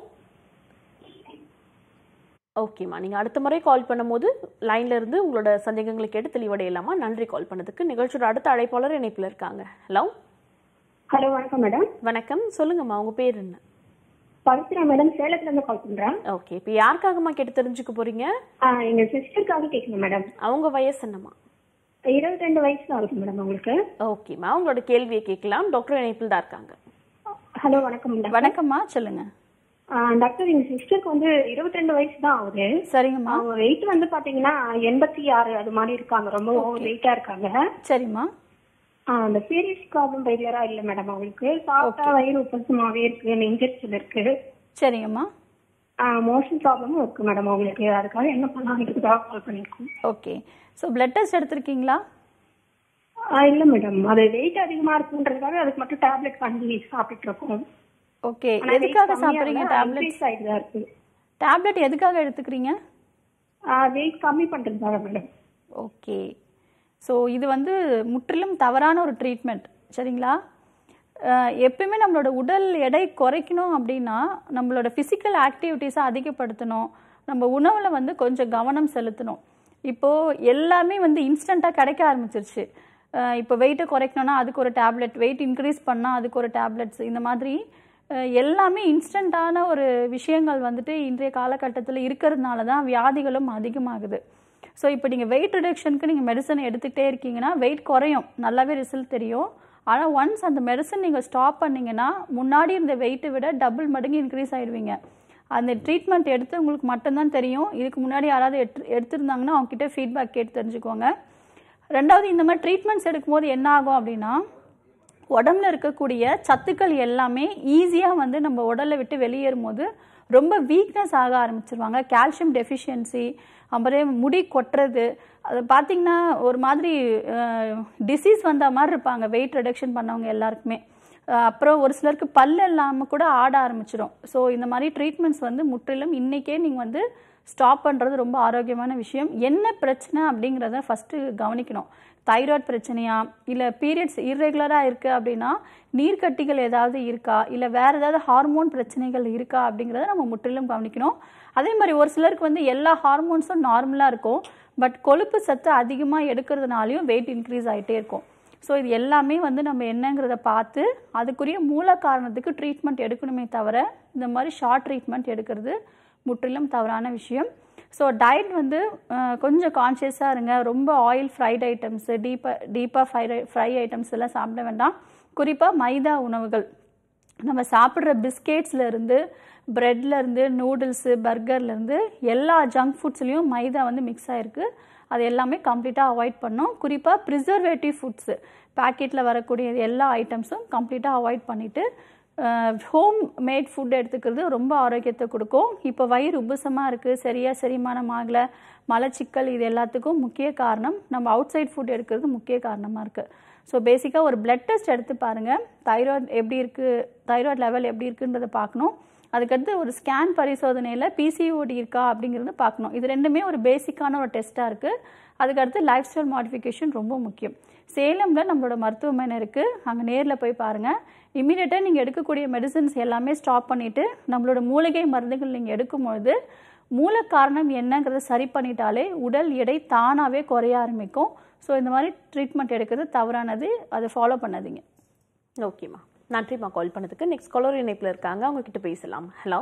ஓகேம்மா நீங்கள் அடுத்த முறை கால் பண்ணும்போது லைன்ல இருந்து உங்களோட சந்தேகங்களை கேட்டு தெளிவடையலாமா நன்றி கால் பண்ணதுக்கு நிகழ்ச்சியோட அடுத்த அழைப்பாளர் இணைப்பில் இருக்காங்க ஹலோ ஹலோ வணக்கம் மேடம் வணக்கம் சொல்லுங்கம்மா உங்க பேர் என்ன பவித்ரா மேடம் சேலத்துலேருந்து கால் பண்ணுறேன் ஓகே இப்போ யாருக்காகம்மா கேட்டு தெரிஞ்சுக்க போறீங்க எங்கள் சிஸ்டருக்காக கேட்கணும் மேடம் அவங்க வயசு என்னம்மா இருபத்தி ரெண்டு வயசு தான் ஆகுது மேடம் அவங்களுக்கு ஓகேம்மா உங்களோட கேள்வியை கேட்கலாம் டாக்டர் இணைப்பில் தான் இருக்காங்க ஹலோ வணக்கம் மேடம் வணக்கம்மா சொல்லுங்கள் டாக்டர் எங்கள் சிஸ்டருக்கு வந்து இருபத்தி ரெண்டு வயசு தான் ஆகுது சரிங்கம்மா அவங்க வெயிட் வந்து பார்த்தீங்கன்னா எண்பத்தி ஆறு அது மாதிரி இருக்காங்க ரொம்ப ஓவர் வெயிட்டாக இருக்காங்க சரிம்மா ஆஹ் அந்த பீரியட்ஸ் ப்ராப்ளம் ரெகுலரா இல்ல மேடம் அவங்களுக்கு சாப்பிட்டா வயிறு உப்பசமாவே இருக்கு நெஞ்சரிச்சல் இருக்கு சரிங்கம்மா மோஷன் ப்ராப்ளமும் இருக்கு மேடம் அவங்களுக்கு அதுக்காக என்ன பண்ணலாம் கால் பண்ணிருக்கோம் ஓகே ஸோ பிளட் டெஸ்ட் எடுத்திருக்கீங்களா ஆஹ் இல்ல மேடம் அது வெயிட் அதிகமா இருக்குன்றதுக்காக அதுக்கு மட்டும் டேப்லெட் பண்ணி சாப்பிட்டுட்டு இருக்கோம் ஓகே ஆனா weight எதுக்காக கம்மியா சாப்பிட்றீங்க இல்ல, டேப்லெட் increase ஆயிட்டு தான் இருக்கு டேப்லெட் எதுக்காக எடுத்துக்கிறீங்க வெயிட் கம்மி பண்றதுக்காக மேடம் ஓகே ஸோ இது வந்து முற்றிலும் தவறான ஒரு ட்ரீட்மெண்ட் சரிங்களா அஹ் எப்பயுமே நம்மளோட உடல் எடை குறைக்கணும் அப்படின்னா நம்மளோட ஃபிசிக்கல் ஆக்டிவிட்டீஸை அதிகப்படுத்தணும் நம்ம உணவில் வந்து கொஞ்சம் கவனம் செலுத்தணும் இப்போது எல்லாமே வந்து இன்ஸ்டண்ட்டாக கிடைக்க ஆரம்பிச்சிருச்சு அஹ் இப்போ வெயிட்டை குறைக்கணும்னா அதுக்கு ஒரு டேப்லெட் வெயிட் இன்க்ரீஸ் பண்ணால் அதுக்கு ஒரு டேப்லெட்ஸ் இந்த மாதிரி அஹ் எல்லாமே இன்ஸ்டண்ட்டான ஒரு விஷயங்கள் வந்துட்டு இன்றைய காலகட்டத்தில் இருக்கிறதுனால தான் வியாதிகளும் அதிகமாகுது ஸோ இப்போ நீங்கள் வெயிட் ரிடக்ஷனுக்கு நீங்கள் மெடிசன் எடுத்துக்கிட்டே இருக்கீங்கன்னா வெயிட் குறையும் நல்லாவே ரிசல்ட் தெரியும் ஆனால் ஒன்ஸ் அந்த மெடிசன் நீங்கள் ஸ்டாப் பண்ணீங்கன்னா முன்னாடி இருந்த வெயிட்டை விட டபுள் மடங்கு இன்க்ரீஸ் ஆயிடுவீங்க அந்த ட்ரீட்மெண்ட் எடுத்து உங்களுக்கு மட்டும்தான் தெரியும் இதுக்கு முன்னாடி யாராவது எடுத்து எடுத்திருந்தாங்கன்னா அவங்ககிட்ட ஃபீட்பேக் கேட்டு தெரிஞ்சுக்கோங்க ரெண்டாவது இந்த மாதிரி ட்ரீட்மெண்ட்ஸ் எடுக்கும்போது என்ன ஆகும் அப்படின்னா உடம்புல இருக்கக்கூடிய சத்துக்கள் எல்லாமே ஈஸியாக வந்து நம்ம உடலை விட்டு வெளியேறும் போது ரொம்ப வீக்னஸ் ஆக ஆரம்பிச்சிருவாங்க கால்சியம் டெஃபிஷியன்சி அப்புறம் முடி கொட்டுறது அது பார்த்தீங்கன்னா ஒரு மாதிரி டிசீஸ் வந்த மாதிரி இருப்பாங்க வெயிட் ரிடக்ஷன் பண்ணவங்க எல்லாருக்குமே அஹ் அப்புறம் ஒரு சிலருக்கு பல் இல்லாமல் கூட ஆட ஆரம்பிச்சிடும் ஸோ இந்த மாதிரி ட்ரீட்மெண்ட்ஸ் வந்து முற்றிலும் இன்றைக்கே நீங்கள் வந்து ஸ்டாப் பண்ணுறது ரொம்ப ஆரோக்கியமான விஷயம் என்ன பிரச்சனை அப்படிங்கிறத ஃபஸ்ட்டு கவனிக்கணும் தைராய்டு பிரச்சனையா இல்லை பீரியட்ஸ் இர்ரெகுலராக இருக்குது அப்படின்னா நீர்க்கட்டிகள் ஏதாவது இருக்கா இல்லை வேறு ஏதாவது ஹார்மோன் பிரச்சனைகள் இருக்கா அப்படிங்கிறத நம்ம முற்றிலும் கவனிக்கணும் அதே மாதிரி ஒரு சிலருக்கு வந்து எல்லா ஹார்மோன்ஸும் நார்மலாக இருக்கும் பட் கொழுப்பு சத்து அதிகமாக எடுக்கிறதுனாலையும் வெயிட் இன்க்ரீஸ் ஆகிட்டே இருக்கும் ஸோ இது எல்லாமே வந்து நம்ம என்னங்கிறத பார்த்து அதுக்குரிய மூல காரணத்துக்கு ட்ரீட்மெண்ட் எடுக்கணுமே தவிர இந்த மாதிரி ஷார்ட் ட்ரீட்மெண்ட் எடுக்கிறது முற்றிலும் தவறான விஷயம் ஸோ டயட் வந்து அஹ், கொஞ்சம் கான்ஷியஸாக இருங்க ரொம்ப ஆயில் ஃப்ரைட் ஐட்டம்ஸு டீப்பாக டீப்பாக ஃப்ரை ஃப்ரை ஐட்டம்ஸ் எல்லாம் சாப்பிட வேண்டாம் குறிப்பாக மைதா உணவுகள் நம்ம சாப்பிட்ற பிஸ்கெட்ஸ்ல இருந்து பிரெட்ல இருந்து நூடுல்ஸு பர்கர்லேருந்து எல்லா ஜங்க் ஃபுட்ஸ்லேயும் மைதா வந்து மிக்ஸ் ஆயிருக்கு அது எல்லாமே கம்ப்ளீட்டாக அவாய்ட் பண்ணோம் குறிப்பாக ப்ரிசர்வேட்டிவ் ஃபுட்ஸு பேக்கெட்டில் வரக்கூடிய எல்லா ஐட்டம்ஸும் கம்ப்ளீட்டாக அவாய்ட் பண்ணிவிட்டு ஹோம் மேட் ஃபுட் எடுத்துக்கிறது ரொம்ப ஆரோக்கியத்தை கொடுக்கும் இப்போ வயிறு உபசமாக இருக்குது சரியாக செரிமானம் ஆகலை மலச்சிக்கல் இது எல்லாத்துக்கும் முக்கிய காரணம் நம்ம அவுட் சைட் ஃபுட் எடுக்கிறது முக்கிய காரணமாக இருக்குது ஸோ பேசிக்காக ஒரு பிளட் டெஸ்ட் எடுத்து பாருங்கள் தைராய்டு எப்படி இருக்குது தைராய்டு லெவல் எப்படி இருக்குன்றதை பார்க்கணும் அதுக்கடுத்து ஒரு ஸ்கேன் பரிசோதனையில் பிசிஓடி இருக்கா அப்படிங்கிறத பார்க்கணும் இது ரெண்டுமே ஒரு பேசிக்கான ஒரு டெஸ்ட்டாக இருக்குது அதுக்கடுத்து லைஃப் ஸ்டைல் மாடிஃபிகேஷன் ரொம்ப முக்கியம் சேலமில் நம்மளோட மருத்துவமனை இருக்குது அங்கே நேரில் போய் பாருங்கள் இமீடியட்டாக நீங்கள் எடுக்கக்கூடிய மெடிசின்ஸ் எல்லாமே ஸ்டாப் பண்ணிவிட்டு நம்மளோட மூலிகை மருந்துகள் நீங்கள் எடுக்கும்பொழுது மூல காரணம் என்னங்கிறத சரி பண்ணிட்டாலே உடல் எடை தானாகவே குறைய ஆரம்பிக்கும் ஸோ இந்த மாதிரி ட்ரீட்மெண்ட் எடுக்கிறது தவறானது அதை ஃபாலோ பண்ணாதீங்க ஓகேம்மா நன்றிம்மா கால் பண்ணதுக்கு நெக்ஸ்ட் காலர் இணைப்பில் இருக்காங்க அவங்க கிட்ட பேசலாம் ஹலோ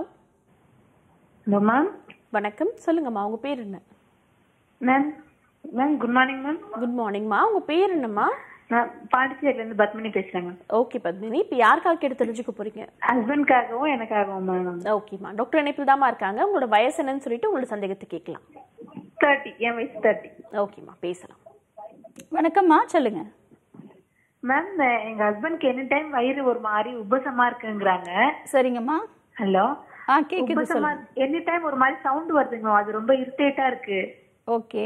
ஹலோ மேம் வணக்கம் சொல்லுங்கம்மா உங்க பேர் என்ன ma'am ma'am good morning ma'am good மார்னிங்மா உங்க பேர் என்னம்மா நான் பாண்டிச்சேரியிலேருந்து பத்மினி பேசுகிறேன் மேம் ஓகே பத்மினி இப்போ யாருக்காக கேட்டு தெரிஞ்சுக்க போறீங்க ஹஸ்பண்ட்காகவும் எனக்காகவும் மேம் ஓகேம்மா டாக்டர் இணைப்பில் தாம்மா இருக்காங்க உங்களோட வயசு என்னன்னு சொல்லிட்டு உங்களோட சந்தேகத்தை கேட்கலாம் தேர்ட்டி என் வயசு தேர்ட்டி ஓகேம்மா பேசலாம் வணக்கம்மா சொல்லுங்கள் மேம் எங்க ஹஸ்பண்ட்க்கு எனி டைம் வயிறு ஒரு மாதிரி உபசமா இருக்குங்கிறாங்க சரிங்கம்மா ஹலோ ஆ கேட்குது உபசமா சொல்லுங்க எனி டைம் ஒரு மாதிரி சவுண்ட் வருதுங்க மேம் அது ரொம்ப இரிட்டேட்டா இருக்கு ஓகே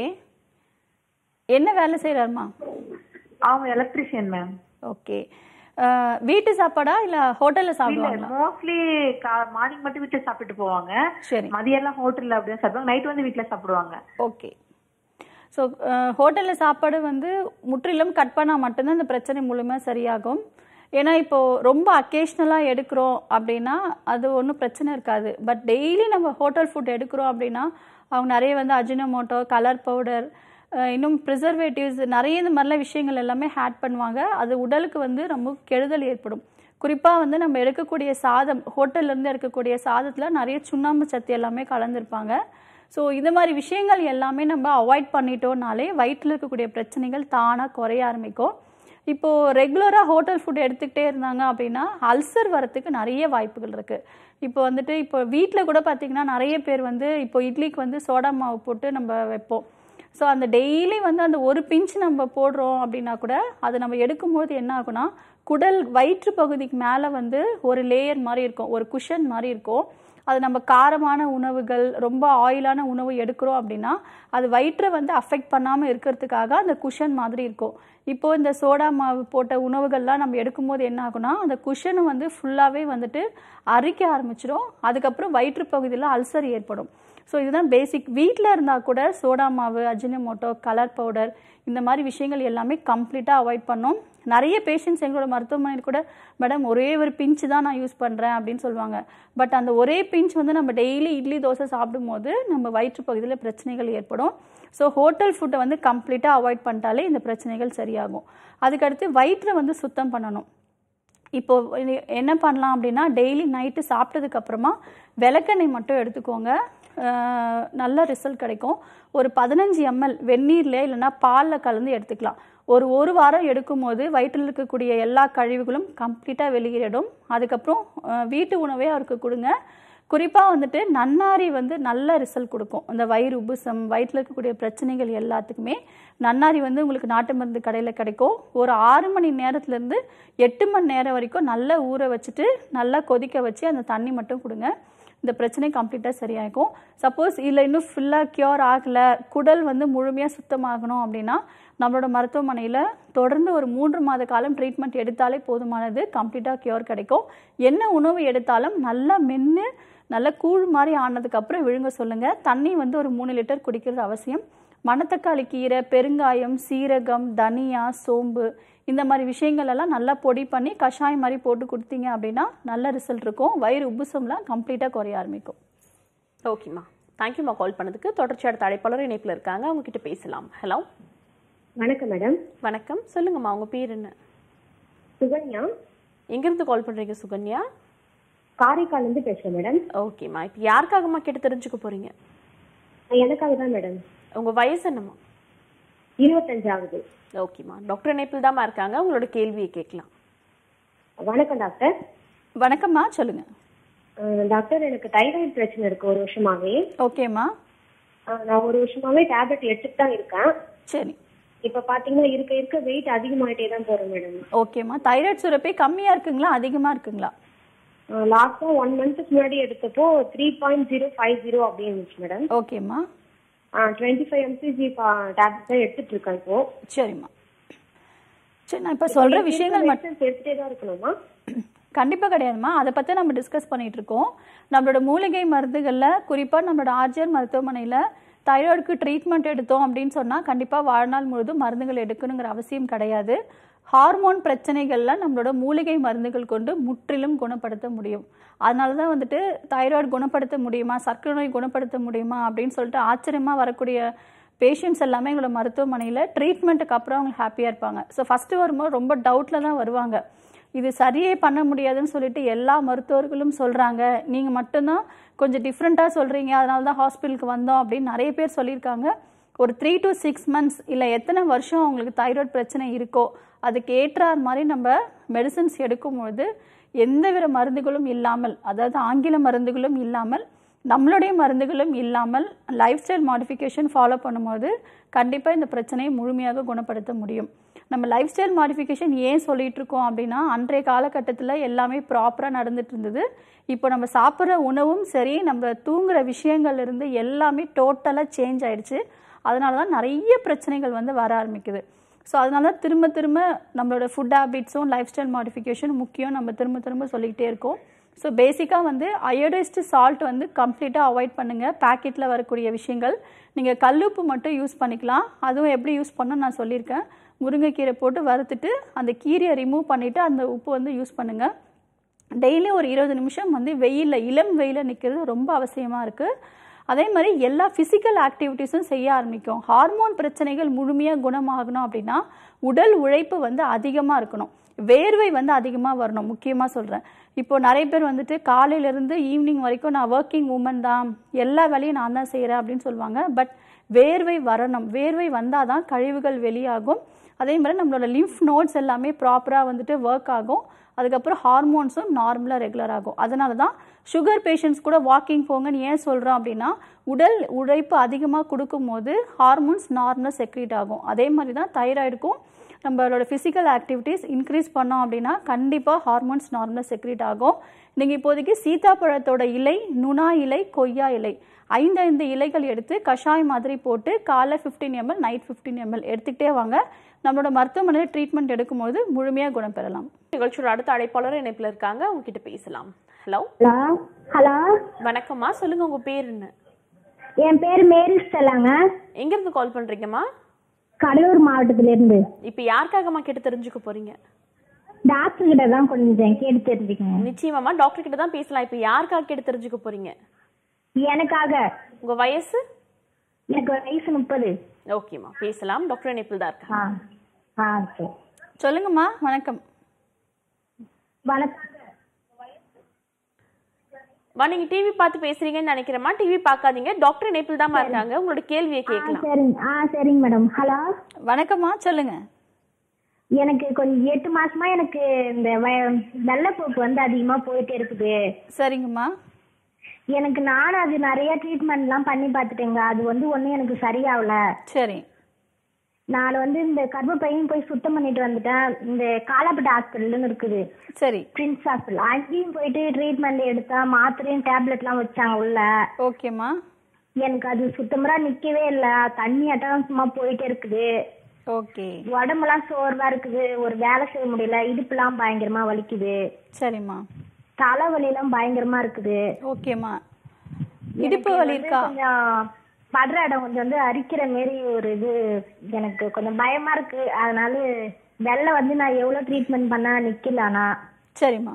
என்ன வேலை செய்கிறாருமா அவங்க எலக்ட்ரிஷியன் மேம் ஓகே அஹ், வீட்டு சாப்பாடா இல்லை ஹோட்டலில் இல்ல சாப்பிடுவாங்களா மோஸ்ட்லி மார்னிங் மட்டும் வீட்டுல சாப்பிட்டு போவாங்க சரி மதியம் எல்லாம் ஹோட்டல்ல அப்படியே சாப்பிடுவாங்க நைட் வந்து வீட்டுல சாப்பிடுவாங்க ஓகே ஸோ ஹோட்டலில் சாப்பாடு வந்து முற்றிலும் கட் பண்ணால் மட்டும்தான் இந்த பிரச்சனை முழுமையாக சரியாகும் ஏன்னா இப்போ ரொம்ப அக்கேஷ்னலாக எடுக்கிறோம் அப்படின்னா அது ஒன்றும் பிரச்சனை இருக்காது பட் டெய்லி நம்ம ஹோட்டல் ஃபுட் எடுக்கிறோம் அப்படின்னா அவங்க நிறைய வந்து அஜினமோட்டோ கலர் பவுடர் இன்னும் ப்ரிசர்வேட்டிவ்ஸ் நிறைய இந்த மாதிரிலாம் விஷயங்கள் எல்லாமே ஆட் பண்ணுவாங்க அது உடலுக்கு வந்து ரொம்ப கெடுதல் ஏற்படும் குறிப்பாக வந்து நம்ம எடுக்கக்கூடிய சாதம் ஹோட்டல்ல இருந்து எடுக்கக்கூடிய சாதத்தில் நிறைய சுண்ணாம்பு சத்து எல்லாமே கலந்துருப்பாங்க ஸோ இந்த மாதிரி விஷயங்கள் எல்லாமே நம்ம அவாய்ட் பண்ணிட்டோம்னாலே வயிற்றில் இருக்கக்கூடிய பிரச்சனைகள் தானாக குறைய ஆரம்பிக்கும் இப்போது ரெகுலராக ஹோட்டல் ஃபுட் எடுத்துக்கிட்டே இருந்தாங்க அப்படின்னா அல்சர் வரத்துக்கு நிறைய வாய்ப்புகள் இருக்குது இப்போ வந்துட்டு இப்போ வீட்டில் கூட பார்த்தீங்கன்னா நிறைய பேர் வந்து இப்போ இட்லிக்கு வந்து சோடா மாவு போட்டு நம்ம வைப்போம் ஸோ அந்த டெய்லி வந்து அந்த ஒரு பிஞ்ச் நம்ம போடுறோம் அப்படின்னா கூட அது நம்ம எடுக்கும்போது என்ன ஆகும்னா குடல் வயிற்று பகுதிக்கு மேலே வந்து ஒரு லேயர் மாதிரி இருக்கும் ஒரு குஷன் மாதிரி இருக்கும் அது நம்ம காரமான உணவுகள் ரொம்ப ஆயிலான உணவு எடுக்கிறோம் அப்படின்னா அது வயிற்றை வந்து அஃபெக்ட் பண்ணாமல் இருக்கிறதுக்காக அந்த குஷன் மாதிரி இருக்கும் இப்போ இந்த சோடா மாவு போட்ட உணவுகள்லாம் நம்ம எடுக்கும்போது என்ன ஆகும்னா அந்த குஷனை வந்து ஃபுல்லாகவே வந்துட்டு அரிக்க ஆரம்பிச்சிடும் அதுக்கப்புறம் வயிற்று பகுதியில் அல்சர் ஏற்படும் ஸோ இதுதான் பேசிக் வீட்டில் இருந்தால் கூட சோடா மாவு அஜினமோட்டோ கலர் பவுடர் இந்த மாதிரி விஷயங்கள் எல்லாமே கம்ப்ளீட்டாக அவாய்ட் பண்ணோம் நிறைய பேஷண்ட்ஸ் எங்களோட மருத்துவமனையில் கூட மேடம் ஒரே ஒரு பிஞ்ச் தான் நான் யூஸ் பண்ணுறேன் அப்படின்னு சொல்லுவாங்க பட் அந்த ஒரே பிஞ்ச் வந்து நம்ம டெய்லி இட்லி தோசை சாப்பிடும்போது நம்ம வயிற்று பகுதியில் பிரச்சனைகள் ஏற்படும் ஸோ ஹோட்டல் ஃபுட்டை வந்து கம்ப்ளீட்டாக அவாய்ட் பண்ணிட்டாலே இந்த பிரச்சனைகள் சரியாகும் அதுக்கடுத்து வயிற்றை வந்து சுத்தம் பண்ணணும் இப்போ இது என்ன பண்ணலாம் அப்படின்னா டெய்லி நைட்டு சாப்பிட்டதுக்கு அப்புறமா விளக்கெண்ணெய் மட்டும் எடுத்துக்கோங்க அஹ் நல்ல ரிசல்ட் கிடைக்கும் ஒரு பதினஞ்சு எம்எல் வெந்நீர்ல இல்லைன்னா பாலில் கலந்து எடுத்துக்கலாம் ஒரு ஒரு வாரம் எடுக்கும்போது வயிற்றில் இருக்கக்கூடிய எல்லா கழிவுகளும் கம்ப்ளீட்டாக வெளியேறிடும் அதுக்கப்புறம் அஹ் வீட்டு உணவே அவருக்கு கொடுங்க குறிப்பாக வந்துட்டு நன்னாரி வந்து நல்ல ரிசல்ட் கொடுக்கும் இந்த வயிறு உபுசம் வயிற்றில் இருக்கக்கூடிய பிரச்சனைகள் எல்லாத்துக்குமே நன்னாரி வந்து உங்களுக்கு நாட்டு மருந்து கடையில் கிடைக்கும் ஒரு ஆறு மணி நேரத்துலேருந்து எட்டு மணி நேரம் வரைக்கும் நல்லா ஊற வச்சுட்டு நல்லா கொதிக்க வச்சு அந்த தண்ணி மட்டும் கொடுங்க இந்த பிரச்சனை கம்ப்ளீட்டாக சரியாகும் சப்போஸ் இல்லை இன்னும் ஃபுல்லாக க்யூர் ஆகலை குடல் வந்து முழுமையாக சுத்தமாகணும் அப்படின்னா நம்மளோட மருத்துவமனையில் தொடர்ந்து ஒரு மூன்று மாத காலம் ட்ரீட்மெண்ட் எடுத்தாலே போதுமானது கம்ப்ளீட்டாக க்யூர் கிடைக்கும் என்ன உணவு எடுத்தாலும் நல்லா மென்று நல்லா கூழ் மாதிரி ஆனதுக்கப்புறம் விழுங்க சொல்லுங்கள் தண்ணி வந்து ஒரு மூணு லிட்டர் குடிக்கிறது அவசியம் மணத்தக்காளி கீரை பெருங்காயம் சீரகம் தனியா சோம்பு இந்த மாதிரி விஷயங்கள் எல்லாம் நல்லா பொடி பண்ணி கஷாயம் மாதிரி போட்டு கொடுத்தீங்க அப்படின்னா நல்ல ரிசல்ட் இருக்கும் வயிறு உப்புசம்லாம் கம்ப்ளீட்டாக குறைய ஆரம்பிக்கும் ஓகேம்மா தேங்க்யூம்மா கால் பண்ணதுக்கு தொடர்ச்சி அடுத்த அழைப்பாளர் இணைப்பில் இருக்காங்க அவங்க கிட்ட பேசலாம் ஹலோ வணக்கம் மேடம் வணக்கம் சொல்லுங்கம்மா உங்க பேர் என்ன சுகன்யா எங்கிருந்து கால் பண்றீங்க சுகன்யா காரைக்கால் இருந்து பேசுறேன் மேடம் ஓகேம்மா இப்போ யாருக்காகம்மா கேட்டு தெரிஞ்சுக்க போறீங்க எனக்காக தான் மேடம் உங்க வயசு என்னம்மா இருபத்தஞ்சாவது ஓகேம்மா டாக்டர் இணைப்பில் தாம்மா இருக்காங்க உங்களோட கேள்வியை கேட்கலாம் வணக்கம் டாக்டர் வணக்கம்மா சொல்லுங்கள் அஹ் டாக்டர் எனக்கு தைராய்டு பிரச்சனை இருக்கு ஒரு வருஷமாவே ஓகேம்மா அஹ் நான் ஒரு வருஷமாவே டேப்லெட் எடுத்துட்டு தான் இருக்கேன் சரி இப்ப பாத்தீங்கன்னா இருக்க இருக்க வெயிட் அதிகமாயிட்டே தான் போறேன் மேடம் ஓகேம்மா தைராய்டு சுரப்பி கம்மியாக இருக்குங்களா அதிகமாக இருக்குங்களா லாஸ்டா ஒன் மந்த்துக்கு முன்னாடி எடுத்தப்போ three point zero five zero அப்படி இருந்துச்சு மேடம் ஓகேம்மா டுவெண்ட்டி ஃபைவ் எம்சிஜி டேப்லெட் தான் எடுத்துட்டு இருக்கேன் இப்போ சரிம்மா சரி நான் இப்போ சொல்கிற விஷயங்கள் மட்டும் medicines எடுத்துட்டே தான் இருக்கணுமா கண்டிப்பாக கிடையாதும்மா அதை பற்றி நம்ம டிஸ்கஸ் பண்ணிட்டு இருக்கோம் நம்மளோட மூலிகை மருந்துகளில் குறிப்பாக நம்மளோட ஆர்ஜிஆர் மருத்துவமனையில் தைராய்டுக்கு ட்ரீட்மெண்ட் எடுத்தோம் அப்படின்னு சொன்னால் கண்டிப்பாக வாழ்நாள் முழுதும் மருந்துகள் எடுக்கணுங்கிற அவசியம் கிடையாது ஹார்மோன் பிரச்சனைகளில் நம்மளோட மூலிகை மருந்துகள் கொண்டு முற்றிலும் குணப்படுத்த முடியும் அதனால தான் வந்துட்டு தைராய்டு குணப்படுத்த முடியுமா சர்க்கரை நோய் குணப்படுத்த முடியுமா அப்படின்னு சொல்லிட்டு ஆச்சரியமாக வரக்கூடிய பேஷண்ட்ஸ் எல்லாமே எங்களோட மருத்துவமனையில் ட்ரீட்மெண்ட்டுக்கு அப்புறம் அவங்க ஹாப்பியாக இருப்பாங்க ஸோ ஃபஸ்ட்டு வரும்போது ரொம்ப டவுட்டில் தான் வருவாங்க இது சரியே பண்ண முடியாதுன்னு சொல்லிட்டு எல்லா மருத்துவர்களும் சொல்கிறாங்க நீங்கள் மட்டும்தான் கொஞ்சம் டிஃப்ரெண்ட்டாக சொல்கிறீங்க அதனால தான் ஹாஸ்பிட்டலுக்கு வந்தோம் அப்படின்னு நிறைய பேர் சொல்லியிருக்காங்க ஒரு த்ரீ டு சிக்ஸ் மந்த்ஸ் இல்லை எத்தனை வருஷம் அவங்களுக்கு தைராய்டு பிரச்சனை இருக்கோ அதுக்கு ஏற்றார் மாதிரி நம்ம மெடிசன்ஸ் எடுக்கும்போது எந்தவித மருந்துகளும் இல்லாமல் அதாவது ஆங்கில மருந்துகளும் இல்லாமல் நம்மளுடைய மருந்துகளும் இல்லாமல் லைஃப் ஸ்டைல் மாடிஃபிகேஷன் ஃபாலோ பண்ணும்போது கண்டிப்பாக இந்த பிரச்சனையை முழுமையாக குணப்படுத்த முடியும் நம்ம லைஃப் ஸ்டைல் மாடிஃபிகேஷன் ஏன் சொல்லிட்டு இருக்கோம் அப்படின்னா அன்றைய காலகட்டத்தில் எல்லாமே ப்ராப்பராக நடந்துட்டு இருந்தது இப்போ நம்ம சாப்பிட்ற உணவும் சரி நம்ம தூங்குற விஷயங்கள்ல இருந்து எல்லாமே டோட்டலாக சேஞ்ச் ஆயிடுச்சு அதனால தான் நிறைய பிரச்சனைகள் வந்து வர ஆரம்பிக்குது ஸோ அதனால தான் திரும்ப திரும்ப நம்மளோட ஃபுட் ஹேபிட்ஸும் லைஃப் ஸ்டைல் மாடிஃபிகேஷன் முக்கியம் நம்ம திரும்ப திரும்ப சொல்லிக்கிட்டே இருக்கோம் ஸோ பேசிக்காக வந்து அயோடைஸ்டு சால்ட் வந்து கம்ப்ளீட்டாக அவாய்ட் பண்ணுங்கள் பேக்கெட்டில் வரக்கூடிய விஷயங்கள் நீங்கள் கல்லுப்பு மட்டும் யூஸ் பண்ணிக்கலாம் அதுவும் எப்படி யூஸ் பண்ணணும் நான் சொல்லியிருக்கேன் முருங்கைக்கீரை போட்டு வறுத்துட்டு அந்த கீரையை ரிமூவ் பண்ணிவிட்டு அந்த உப்பு வந்து யூஸ் பண்ணுங்கள் டெய்லி ஒரு இருபது நிமிஷம் வந்து வெயிலில் இளம் வெயிலில் நிற்கிறது ரொம்ப அவசியமாக இருக்குது அதே மாதிரி எல்லா ஃபிசிக்கல் ஆக்டிவிட்டீஸும் செய்ய ஆரம்பிக்கும் ஹார்மோன் பிரச்சனைகள் முழுமையாக குணமாகணும் அப்படின்னா உடல் உழைப்பு வந்து அதிகமாக இருக்கணும் வேர்வை வந்து அதிகமாக வரணும் முக்கியமாக சொல்கிறேன் இப்போ நிறைய பேர் வந்துட்டு காலையிலேருந்து ஈவினிங் வரைக்கும் நான் ஒர்க்கிங் உமன் தான் எல்லா வேலையும் நான் தான் செய்கிறேன் அப்படின்னு சொல்லுவாங்க பட் வேர்வை வரணும் வேர்வை வந்தால் தான் கழிவுகள் வெளியாகும் அதே மாதிரி நம்மளோட லிம்ஃப் நோட்ஸ் எல்லாமே ப்ராப்பராக வந்துட்டு ஒர்க் ஆகும் அதுக்கப்புறம் ஹார்மோன்ஸும் நார்மலாக ரெகுலர் ஆகும் அதனால தான் சுகர் பேஷண்ட்ஸ் கூட வாக்கிங் போங்கன்னு ஏன் சொல்கிறோம் அப்படின்னா உடல் உழைப்பு அதிகமாக கொடுக்கும்போது ஹார்மோன்ஸ் நார்மலாக செக்ரீட் ஆகும் அதே மாதிரி தான் தைராய்டுக்கும் நம்மளோட ஃபிசிக்கல் ஆக்டிவிட்டீஸ் இன்க்ரீஸ் பண்ணோம் அப்படின்னா கண்டிப்பாக ஹார்மோன்ஸ் நார்மலாக செக்ரீட் ஆகும் நீங்கள் இப்போதைக்கு சீதாப்பழத்தோட இலை நுணா இலை கொய்யா இலை ஐந்து ஐந்து இலைகள் எடுத்து கஷாயம் மாதிரி போட்டு காலை fifteen ML night fifteen ML எடுத்துக்கிட்டே வாங்க நம்மளோட மருத்துவமனையில் ட்ரீட்மெண்ட் எடுக்கும்போது முழுமையாக குணம் பெறலாம் நிகழ்ச்சியோட அடுத்த அழைப்பாளர் இணைப்பில் இருக்காங்க அவங்க கிட்ட பேசலாம் ஹலோ ஹலோ ஹலோ வணக்கம்மா சொல்லுங்க உங்க பேர் என்ன என் பேர் மேரி ஸ்டெல்லாங்க எங்க இருந்து கால் பண்றீங்கம்மா கடலூர் மாவட்டத்துல இருந்து இப்போ யாருக்காகம்மா கேட்டு தெரிஞ்சுக்க போறீங்க டாக்டர் கிட்ட தான் கொஞ்சம் கேட்டு தெரிஞ்சுக்கணும் நிச்சயமாம்மா டாக்டர் கிட்ட தான் பேசலாம் இப்போ யாருக்காக கேட்டு தெரிஞ்சுக்க போறீங்க எனக்காக உங்க வயசு எனக்கு வயசு முப்பது ஓகேம்மா பேசலாம் டாக்டர் இணைப்பில் தான் இருக்கேன் ஆ ஆ சரி சொல்லுங்கம்மா வணக்கம் வணக்கம் மா நீங்க டிவி பார்த்து பேசுறீங்கன்னு நினைக்கிறேம்மா டிவி பார்க்காதீங்க டாக்டர் இணைப்பில் தான் இருக்காங்க உங்களோட கேள்வியை ஆ கேட்கலாம் சரிங்க ஆ சரிங்க மேடம் ஹலோ வணக்கம்மா சொல்லுங்க எனக்கு கொஞ்சம் எட்டு மாசமா எனக்கு இந்த வ- வெள்ளைப்போக்கு வந்து அதிகமா போயிட்டே இருக்குது சரிங்கம்மா எனக்கு நானும் அது நிறைய ட்ரீட்மெண்ட்லாம் பண்ணி பார்த்துட்டேங்க அது வந்து ஒன்றும் எனக்கு சரியாகல சரி நான் வந்து இந்த கர்ப்பப்பையும் போய் சுத்தம் பண்ணிட்டு வந்துட்டேன் இந்த காலாப்பட்டு ஹாஸ்பிட்டல்னு இருக்குது சரி பிரின்ஸ் ஹாஸ்பிட்டல் அங்கேயும் போயிட்டு ட்ரீட்மெண்ட் எடுத்தா மாத்திரையும் டேப்லெட்லாம் வச்சாங்க உள்ள ஓகேம்மா எனக்கு அது சுத்தமா நிக்கவே இல்லை தண்ணி அட்டம் சும்மா போயிட்டே இருக்குது ஓகே உடம்பெல்லாம் சோர்வா இருக்குது ஒரு வேலை செய்ய முடியல இடுப்புலாம் பயங்கரமா வலிக்குது சரிம்மா தலைவலிலாம் பயங்கரமா இருக்குது ஓகேம்மா இடுப்பு எனக்கு வலி வந்து இருக்கா கொஞ்சம் படுற இடம் கொஞ்சம் வந்து அரிக்கிற மாரி ஒரு இது எனக்கு கொஞ்சம் பயமா இருக்கு அதனால வெள்ளை வந்து நான் எவ்வளவு ட்ரீட்மெண்ட் பண்ணா நிக்கல ஆனா சரிம்மா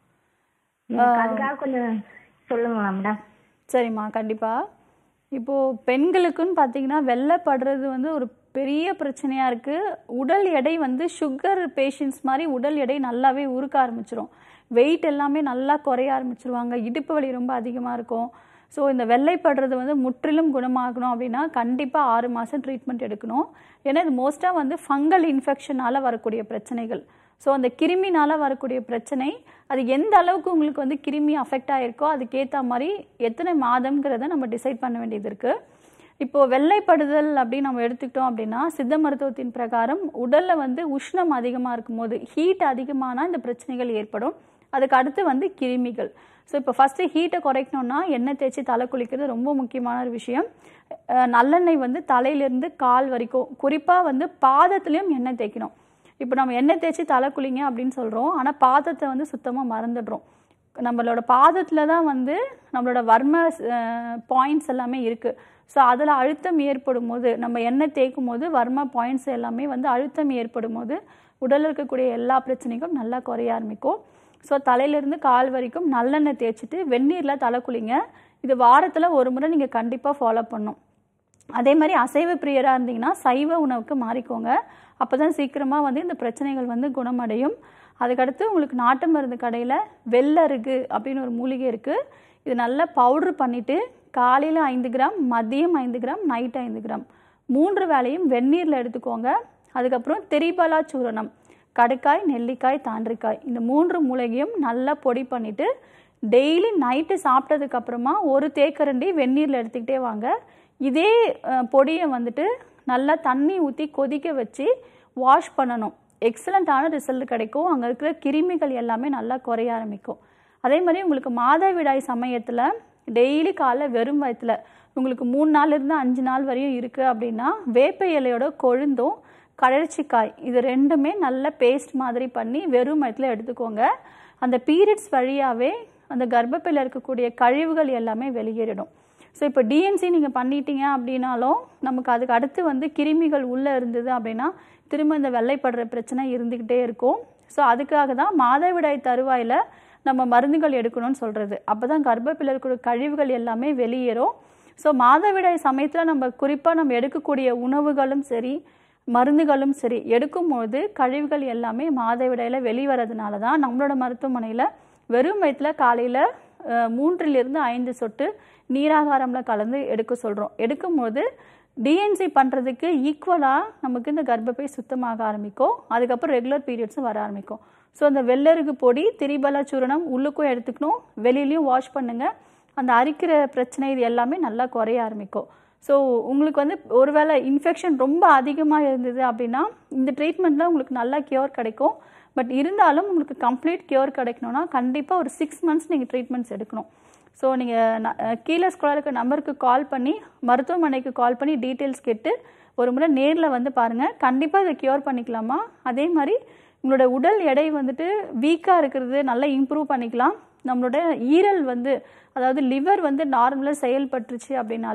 எனக்கு அதுக்காக கொஞ்சம் சொல்லுங்களா மேடம் சரிம்மா கண்டிப்பாக இப்போது பெண்களுக்குன்னு பார்த்தீங்கன்னா வெள்ளைப்படுறது வந்து ஒரு பெரிய பிரச்சனையாக இருக்குது உடல் எடை வந்து சுகர் பேஷண்ட்ஸ் மாதிரி உடல் எடை நல்லாவே உருக்க ஆரம்பிச்சிரும் வெயிட் எல்லாமே நல்லா குறைய ஆரம்பிச்சிருவாங்க இடுப்பு வலி ரொம்ப அதிகமாக இருக்கும் ஸோ இந்த வெள்ளைப்படுறது வந்து முற்றிலும் குணமாகணும் அப்படின்னா கண்டிப்பாக ஆறு மாதம் ட்ரீட்மெண்ட் எடுக்கணும் ஏன்னா இது மோஸ்ட்டாக வந்து ஃபங்கல் இன்ஃபெக்ஷனால் வரக்கூடிய பிரச்சனைகள் ஸோ அந்த கிருமினால் வரக்கூடிய பிரச்சனை அது எந்த அளவுக்கு உங்களுக்கு வந்து கிருமி அஃபெக்ட் ஆகிருக்கோ அதுக்கேற்ற மாதிரி எத்தனை மாதம்ங்கிறத நம்ம டிசைட் பண்ண வேண்டியது இருக்குது இப்போது வெள்ளைப்படுதல் அப்படின்னு நம்ம எடுத்துக்கிட்டோம் அப்படின்னா சித்த மருத்துவத்தின் பிரகாரம் உடலில் வந்து உஷ்ணம் அதிகமாக இருக்கும்போது ஹீட் அதிகமானால் இந்த பிரச்சனைகள் ஏற்படும் அதுக்கு அடுத்து வந்து கிருமிகள் ஸோ இப்போ ஃபஸ்ட்டு ஹீட்டை குறைக்கணும்னா எண்ணெய் தேய்ச்சி தலை குளிக்கிறது ரொம்ப முக்கியமான ஒரு விஷயம் அஹ் நல்லெண்ணெய் வந்து தலையிலேருந்து கால் வரைக்கும் குறிப்பாக வந்து பாதத்துலேயும் எண்ணெய் தேய்க்கணும் இப்போ நம்ம எண்ணெய் தேய்ச்சி தலை குளிங்க அப்படின்னு சொல்கிறோம் ஆனால் பாதத்தை வந்து சுத்தமாக மறந்துடுறோம் நம்மளோட பாதத்தில் தான் வந்து நம்மளோட வர்ம பாயிண்ட்ஸ் எல்லாமே இருக்குது ஸோ அதில் அழுத்தம் ஏற்படும் போது நம்ம எண்ணெய் தேய்க்கும் போது வர்ம பாயிண்ட்ஸ் எல்லாமே வந்து அழுத்தம் ஏற்படும் போது உடலில் இருக்கக்கூடிய எல்லா பிரச்சனைக்கும் நல்லா குறைய ஆரம்பிக்கும் ஸோ தலையிலேருந்து கால் வரைக்கும் நல்லெண்ணெய் தேய்ச்சிட்டு வெந்நீரில் தலை குளிங்க இது வாரத்தில் ஒரு முறை நீங்கள் கண்டிப்பாக ஃபாலோ பண்ணணும் அதே மாதிரி அசைவ பிரியராக இருந்தீங்கன்னா சைவ உணவுக்கு மாறிக்கோங்க அப்போ தான் சீக்கிரமாக வந்து இந்த பிரச்சனைகள் வந்து குணமடையும் அதுக்கடுத்து உங்களுக்கு நாட்டு மருந்து கடையில் வெள்ளருகு அப்படின்னு ஒரு மூலிகை இருக்குது இது நல்லா பவுட்ரு பண்ணிவிட்டு காலையில் ஐந்து கிராம் மதியம் ஐந்து கிராம் நைட் ஐந்து கிராம் மூன்று வேளையும் வெந்நீரில் எடுத்துக்கோங்க அதுக்கப்புறம் திரிபலா சூரணம் கடுக்காய் நெல்லிக்காய் தாண்டிக்காய் இந்த மூன்று மூலிகையும் நல்லா பொடி பண்ணிவிட்டு டெய்லி நைட்டு சாப்பிட்டதுக்கு அப்புறமா ஒரு தேக்கரண்டி வெந்நீரில் எடுத்துக்கிட்டே வாங்க இதே அஹ், பொடியை வந்துட்டு நல்லா தண்ணி ஊற்றி கொதிக்க வச்சு வாஷ் பண்ணணும் எக்ஸலண்ட்டான ரிசல்ட் கிடைக்கும் அங்கே இருக்கிற கிருமிகள் எல்லாமே நல்லா குறைய ஆரம்பிக்கும் அதே மாதிரி உங்களுக்கு மாதவிடாய் சமயத்தில் டெய்லி காலைல வெறும் வயிற்றுல உங்களுக்கு மூணு நாள் இருந்து அஞ்சு நாள் வரையும் இருக்குது அப்படின்னா வேப்ப இலையோட கொழுந்தும் கடற்சிக்காய் இது ரெண்டுமே நல்ல பேஸ்ட் மாதிரி பண்ணி வெறும் வயிற்றுல எடுத்துக்கோங்க அந்த பீரியட்ஸ் வழியாகவே அந்த கர்ப்பப்பையில் இருக்கக்கூடிய கழிவுகள் எல்லாமே வெளியேறிடும் ஸோ இப்போ டிஎன்சி நீங்கள் பண்ணிட்டீங்க அப்படின்னாலும் நமக்கு அதுக்கு அடுத்து வந்து கிருமிகள் உள்ளே இருந்தது அப்படின்னா திரும்ப இந்த வெள்ளைப்படுற பிரச்சனை இருந்துக்கிட்டே இருக்கும் ஸோ அதுக்காக தான் மாதவிடாய் தருவாயில் நம்ம மருந்துகள் எடுக்கணும்னு சொல்கிறது அப்போ தான் கர்ப்பப்பையில் இருக்கிற கழிவுகள் எல்லாமே வெளியேறும் ஸோ மாதவிடாய் சமயத்தில் நம்ம குறிப்பாக நம்ம எடுக்கக்கூடிய உணவுகளும் சரி மருந்துகளும் சரி எடுக்கும்போது கழிவுகள் எல்லாமே மாதவிடாயில் வெளிவரதுனால தான் நம்மளோட மருத்துவமனையில் வெறும் வயிற்றில் காலையில் மூன்றிலிருந்து ஐந்து சொட்டு நீராகாரம்ல கலந்து எடுக்க சொல்கிறோம் எடுக்கும்போது டிஎன்சி பண்ணுறதுக்கு ஈக்குவலாக நமக்கு இந்த கர்ப்பப்பை சுத்தமாக ஆரம்பிக்கும் அதுக்கப்புறம் ரெகுலர் பீரியட்ஸும் வர ஆரம்பிக்கும் ஸோ அந்த வெள்ளருக்கு பொடி திரிபல சூரணம் உள்ளுக்கும் எடுத்துக்கணும் வெளியிலையும் வாஷ் பண்ணுங்கள் அந்த அரிக்கிற பிரச்சனை இது எல்லாமே நல்லா குறைய ஆரம்பிக்கும் ஸோ உங்களுக்கு வந்து ஒருவேளை இன்ஃபெக்ஷன் ரொம்ப அதிகமாக இருந்தது அப்படின்னா இந்த ட்ரீட்மெண்ட்டில் உங்களுக்கு நல்லா கியூர் கிடைக்கும் பட் இருந்தாலும் உங்களுக்கு கம்ப்ளீட் கியூர் கிடைக்கணும்னா கண்டிப்பாக ஒரு சிக்ஸ் மந்த்ஸ் நீங்கள் ட்ரீட்மெண்ட்ஸ் எடுக்கணும் ஸோ நீங்கள் கீழே ஸ்கூலாக இருக்க நம்பருக்கு கால் பண்ணி மருத்துவமனைக்கு கால் பண்ணி டீட்டெயில்ஸ் கேட்டு ஒரு முறை நேரில் வந்து பாருங்கள் கண்டிப்பாக இதை கியூர் பண்ணிக்கலாமா அதே மாதிரி உங்களோட உடல் எடை வந்துட்டு வீக்காக இருக்கிறது நல்லா இம்ப்ரூவ் பண்ணிக்கலாம் நம்மளோட ஈரல் வந்து அதாவது லிவர் வந்து நார்மலாக செயல்பட்டுருச்சு அப்படின்னாலே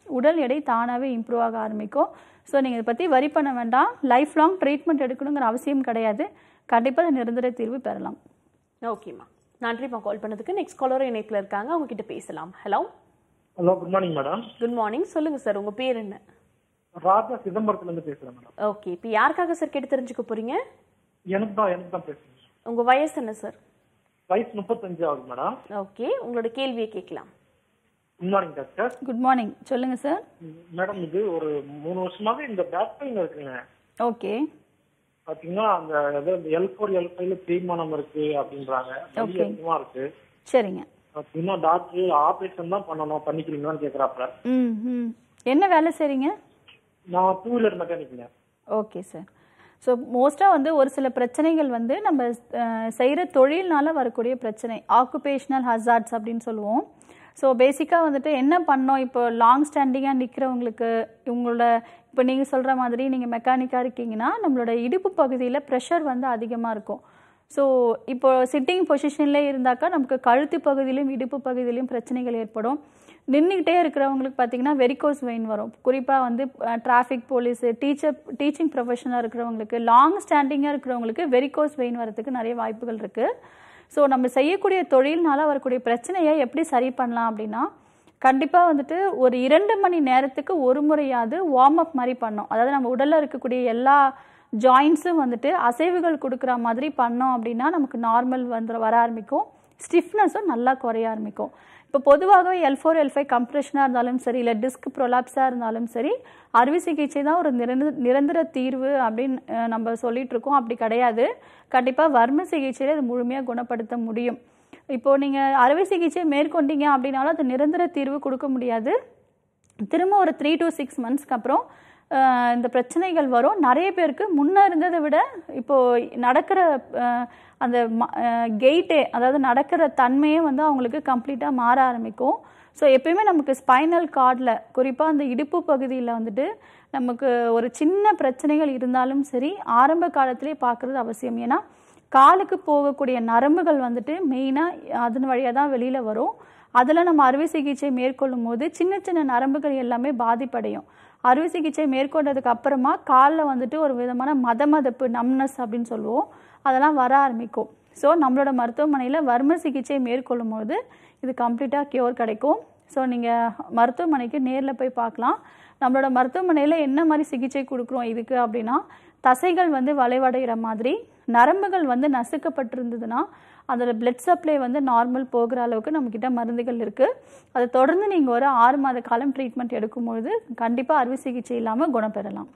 உடல் எடை தானாகவே இம்ப்ரூவ் ஆக ஆரம்பிக்கும் ஸோ நீங்கள் இதை பற்றி வரி பண்ண வேண்டாம் லைஃப் லாங் ட்ரீட்மெண்ட் எடுக்கணுங்கிற அவசியம் கிடையாது கண்டிப்பாக நிரந்தர தீர்வு பெறலாம் ஓகேம்மா நன்றிம்மா கால் பண்ணதுக்கு நெக்ஸ்ட் காலர் இணைப்பில் இருக்காங்க அவங்க கிட்ட பேசலாம் hello hello good morning madam good morning சொல்லுங்க சார் உங்க பேர் என்ன ராஜா சிதம்பரத்துல இருந்து பேசுறேன் மேடம் ஓகே இப்போ யாருக்காக சார் கேட்டு தெரிஞ்சுக்க போறீங்க எனக்கு தான் எனக்கு தான் பேசுறேன் உங்க வயசு என்ன சார் வயசு முப்பத்தஞ்சு ஆகுது மேடம் ஓகே உங்களோட கேள்வியை கேட்கலாம் good morning doctor good morning சொல்லுங்கள் சார் மேடம் இது ஒரு மூணு வருஷமாவே இந்த பேக் பெயின் இருக்குங்க ஓகே பாத்தீங்கன்னா அந்த ஏதோ இந்த எல் ஃபோர் எல் ஃபைவ்ல தேய்மானம் இருக்கு அப்படின்றாங்க வலி Okay. அதிகமா இருக்கு சரிங்க பாத்தீங்கன்னா டாக்டர் ஆபரேஷன் தான் பண்ணணும் பண்ணிக்கிறீங்களான்னு கேக்குறாப்ல ம் ம் என்ன வேலை செய்கிறீங்க நான் டூ வீலர் மெக்கானிக்ங்க ஓகே சார் ஸோ மோஸ்ட்டாக வந்து ஒரு சில பிரச்சனைகள் வந்து நம்ம செய்கிற தொழில்னால வரக்கூடிய பிரச்சனை ஆக்குபேஷனல் ஹசார்ட்ஸ் அப்படின்னு சொல்லுவோம் ஸோ பேசிக்காக வந்துட்டு என்ன பண்ணோம் இப்போ லாங் ஸ்டாண்டிங்காக நிற்கிறவங்களுக்கு இவங்களோட இப்போ நீங்கள் சொல்கிற மாதிரி நீங்கள் மெக்கானிக்காக இருக்கீங்கன்னா நம்மளோட இடுப்பு பகுதியில் ப்ரெஷர் வந்து அதிகமாக இருக்கும் ஸோ இப்போ சிட்டிங் பொசிஷன்லேயே இருந்தாக்கா நமக்கு கழுத்து பகுதியிலும் இடுப்பு பகுதியிலும் பிரச்சனைகள் ஏற்படும் நின்றுக்கிட்டே இருக்கிறவங்களுக்கு பார்த்தீங்கன்னா வெரிகோஸ் வெயின் வரும் குறிப்பாக வந்து டிராஃபிக் போலீஸு டீச்சர் டீச்சிங் ப்ரொஃபஷனாக இருக்கிறவங்களுக்கு லாங் ஸ்டாண்டிங்காக இருக்கிறவங்களுக்கு வெரிகோஸ் வெயின் வரதுக்கு நிறைய வாய்ப்புகள் இருக்குது ஸோ நம்ம செய்யக்கூடிய தொழில்னால வரக்கூடிய பிரச்சனையை எப்படி சரி பண்ணலாம் அப்படின்னா கண்டிப்பாக வந்துட்டு ஒரு இரண்டு மணி நேரத்துக்கு ஒரு முறையாவது வார்ம் அப் மாதிரி பண்ணோம் அதாவது நம்ம உடலில் இருக்கக்கூடிய எல்லா ஜாயின்ஸும் வந்துட்டு அசைவுகள் கொடுக்குற மாதிரி பண்ணோம் அப்படின்னா நமக்கு நார்மல் வந்து வர ஆரம்பிக்கும் ஸ்டிஃப்னஸும் நல்லா குறைய ஆரம்பிக்கும் இப்போ பொதுவாகவே எல் ஃபோர் எல் ஃபைவ் கம்ப்ரெஷனாக இருந்தாலும் சரி இல்லை டிஸ்க் ப்ரொலாப்ஸாக இருந்தாலும் சரி அறுவை சிகிச்சை தான் ஒரு நிரந்தர நிரந்தர தீர்வு அப்படின்னு அஹ், நம்ம சொல்லிட்டு இருக்கோம் அப்படி கிடையாது கண்டிப்பாக வர்ம சிகிச்சையில் இது முழுமையாக குணப்படுத்த முடியும் இப்போ நீங்கள் அறுவை சிகிச்சை மேற்கொண்டீங்க அப்படின்னாலும் அது நிரந்தர தீர்வு கொடுக்க முடியாது திரும்ப ஒரு த்ரீ to சிக்ஸ் மந்த்ஸ்க்கு அப்புறம் அஹ், இந்த பிரச்சனைகள் வரும் நிறைய பேருக்கு முன்ன இருந்ததை விட இப்போ நடக்கிற அஹ், அந்த கெயிட்டே அதாவது நடக்கிற தன்மையே வந்து அவங்களுக்கு கம்ப்ளீட்டாக மாற ஆரம்பிக்கும் ஸோ எப்பயுமே நமக்கு ஸ்பைனல் கார்டில் குறிப்பாக அந்த இடுப்பு பகுதியில் வந்துட்டு நமக்கு ஒரு சின்ன பிரச்சனைகள் இருந்தாலும் சரி ஆரம்ப காலத்திலே பார்க்குறது அவசியம் ஏன்னா காலுக்கு போகக்கூடிய நரம்புகள் வந்துட்டு மெயினாக அதன் வழியாக தான் வெளியில் வரும் அதில் நம்ம அறுவை சிகிச்சை மேற்கொள்ளும் போது சின்ன சின்ன நரம்புகள் எல்லாமே பாதிப்படையும் அறுவை சிகிச்சை மேற்கொண்டதுக்கு அப்புறமா காலில் வந்துட்டு ஒரு விதமான மதமதப்பு நம்னஸ் அப்படின்னு சொல்லுவோம் அதெல்லாம் வர ஆரம்பிக்கும் ஸோ நம்மளோட மருத்துவமனையில் வர்ம சிகிச்சை மேற்கொள்ளும் போது இது கம்ப்ளீட்டாக கியூர் கிடைக்கும் ஸோ நீங்கள் மருத்துவமனைக்கு நேரில் போய் பார்க்கலாம் நம்மளோட மருத்துவமனையில் என்ன மாதிரி சிகிச்சை கொடுக்குறோம் இதுக்கு அப்படின்னா தசைகள் வந்து வளைவடைகிற மாதிரி நரம்புகள் வந்து நசுக்கப்பட்டிருந்ததுன்னா அதில் பிளட் சப்ளை வந்து நார்மல் போகிற அளவுக்கு நம்மக்கிட்ட மருந்துகள் இருக்குது அதை தொடர்ந்து நீங்கள் ஒரு ஆறு மாத காலம் ட்ரீட்மெண்ட் எடுக்கும்பொழுது கண்டிப்பாக அறுவை சிகிச்சை இல்லாமல் குணப்பெறலாம்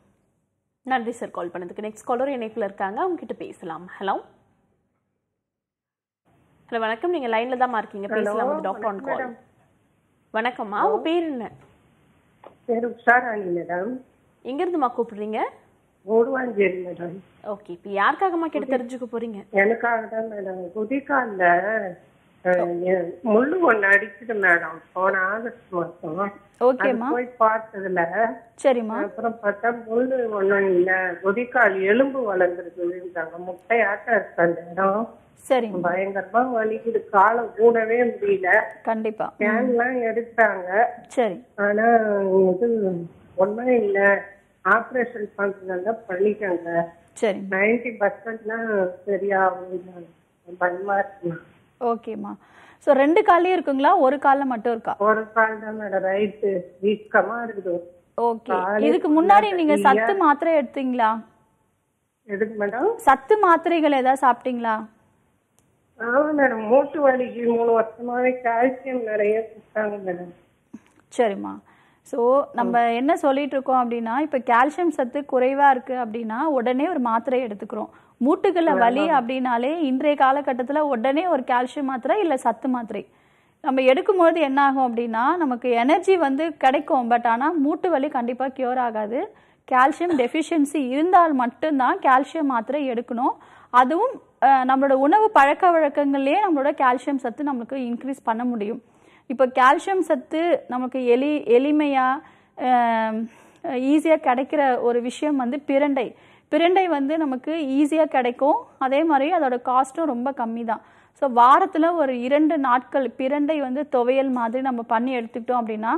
நன்றி சார் கால் பண்ணதுக்கு நெக்ஸ்ட் காலர் இணைப்பில் இருக்காங்க அவங்க கிட்ட பேசலாம் ஹலோ ஹலோ வணக்கம் நீங்க லைன்ல தான் இருக்கீங்க பேசலாம் வந்து டாக்டர் ஆன் கால் வணக்கம்மா உங்க பேர் என்ன பேர் உஷாராணி மேடம் எங்க இருந்துமா கூப்பிடுறீங்க ஓடுவாஞ்சேரி மேடம் ஓகே இப்போ யாருக்காகமா கேட்டு தெரிஞ்சுக்க போறீங்க எனக்காக தான் மேடம் குதிகால்ல அஹ், எ- முள்ளு ஒண்ணு அடிக்குது மேடம் போன ஆகஸ்ட் மாசம் அது ஓகேம்மா போய் பார்த்ததுல சரிம்மா அப்புறம் பார்த்தா முள்ளு ஒண்ணும் இல்ல குதிகால் எலும்பு வளர்ந்துருக்குதுன்றாங்க முட்டையாட்டம் இருக்கு அந்த இடம் சரிம்மா பயங்கரமா வலிக்குது காலை ஊனவே முடியல கண்டிப்பாக ஸ்கேன் எல்லாம் எடுத்தாங்க சரி ஆனா இது ஒண்ணும் இல்ல ஆபரேஷன் பண்றதா பண்ணிட்டாங்க சரிம்மா நைன்டி பர்சன்ட்லாம் சரியாகும் பயமா இருக்குமா ஓகேம்மா ஸோ ரெண்டு கால்லையும் இருக்குங்களா ஒரு காலில் மட்டும் இருக்கா ஒரு கால் தான் மேடம் ரைட்டு வீக்கமா இருக்குது ஓகே காலே இதுக்கு முன்னாடி full-ஆ நீங்க சரியா- சத்து மாத்திரை எடுத்தீங்களா எதுக்கு மேடம் சத்து மாத்திரைகள் ஏதாவது சாப்பிட்டீங்களா ஆமா மேடம் மூட்டு வலிக்கு மூணு வருஷமாவே கால்சியம் நிறைய கொடுத்தாங்க மேடம் சரிம்மா ஸோ நம்ம என்ன சொல்லிட்டு இருக்கோம் அப்படின்னா இப்போ கால்சியம் சத்து குறைவா இருக்கு அப்படின்னா உடனே ஒரு மாத்திரை எடுத்துக்கிறோம் மூட்டுகளில் வலி அப்படின்னாலே இன்றைய காலகட்டத்தில் உடனே ஒரு கால்சியம் மாத்திரை இல்லை சத்து மாத்திரை நம்ம எடுக்கும்போது என்ன ஆகும் அப்படின்னா நமக்கு எனர்ஜி வந்து கிடைக்கும் பட் ஆனால் மூட்டு வலி கண்டிப்பாக கியூர் ஆகாது கால்சியம் டெஃபிஷியன்சி இருந்தால் மட்டும்தான் கால்சியம் மாத்திரை எடுக்கணும் அதுவும் அஹ், நம்மளோட உணவு பழக்க வழக்கங்கள்லேயே நம்மளோட கால்சியம் சத்து நமக்கு இன்க்ரீஸ் பண்ண முடியும் இப்போ கால்சியம் சத்து நமக்கு எளி எளிமையாக ஈஸியாக கிடைக்கிற ஒரு விஷயம் வந்து பிரண்டை பிரண்டை வந்து நமக்கு ஈஸியாக கிடைக்கும் அதே மாதிரி அதோட காஸ்ட்டும் ரொம்ப கம்மி தான் ஸோ வாரத்தில் ஒரு இரண்டு நாட்கள் பிரண்டை வந்து துவையல் மாதிரி நம்ம பண்ணி எடுத்துக்கிட்டோம் அப்படின்னா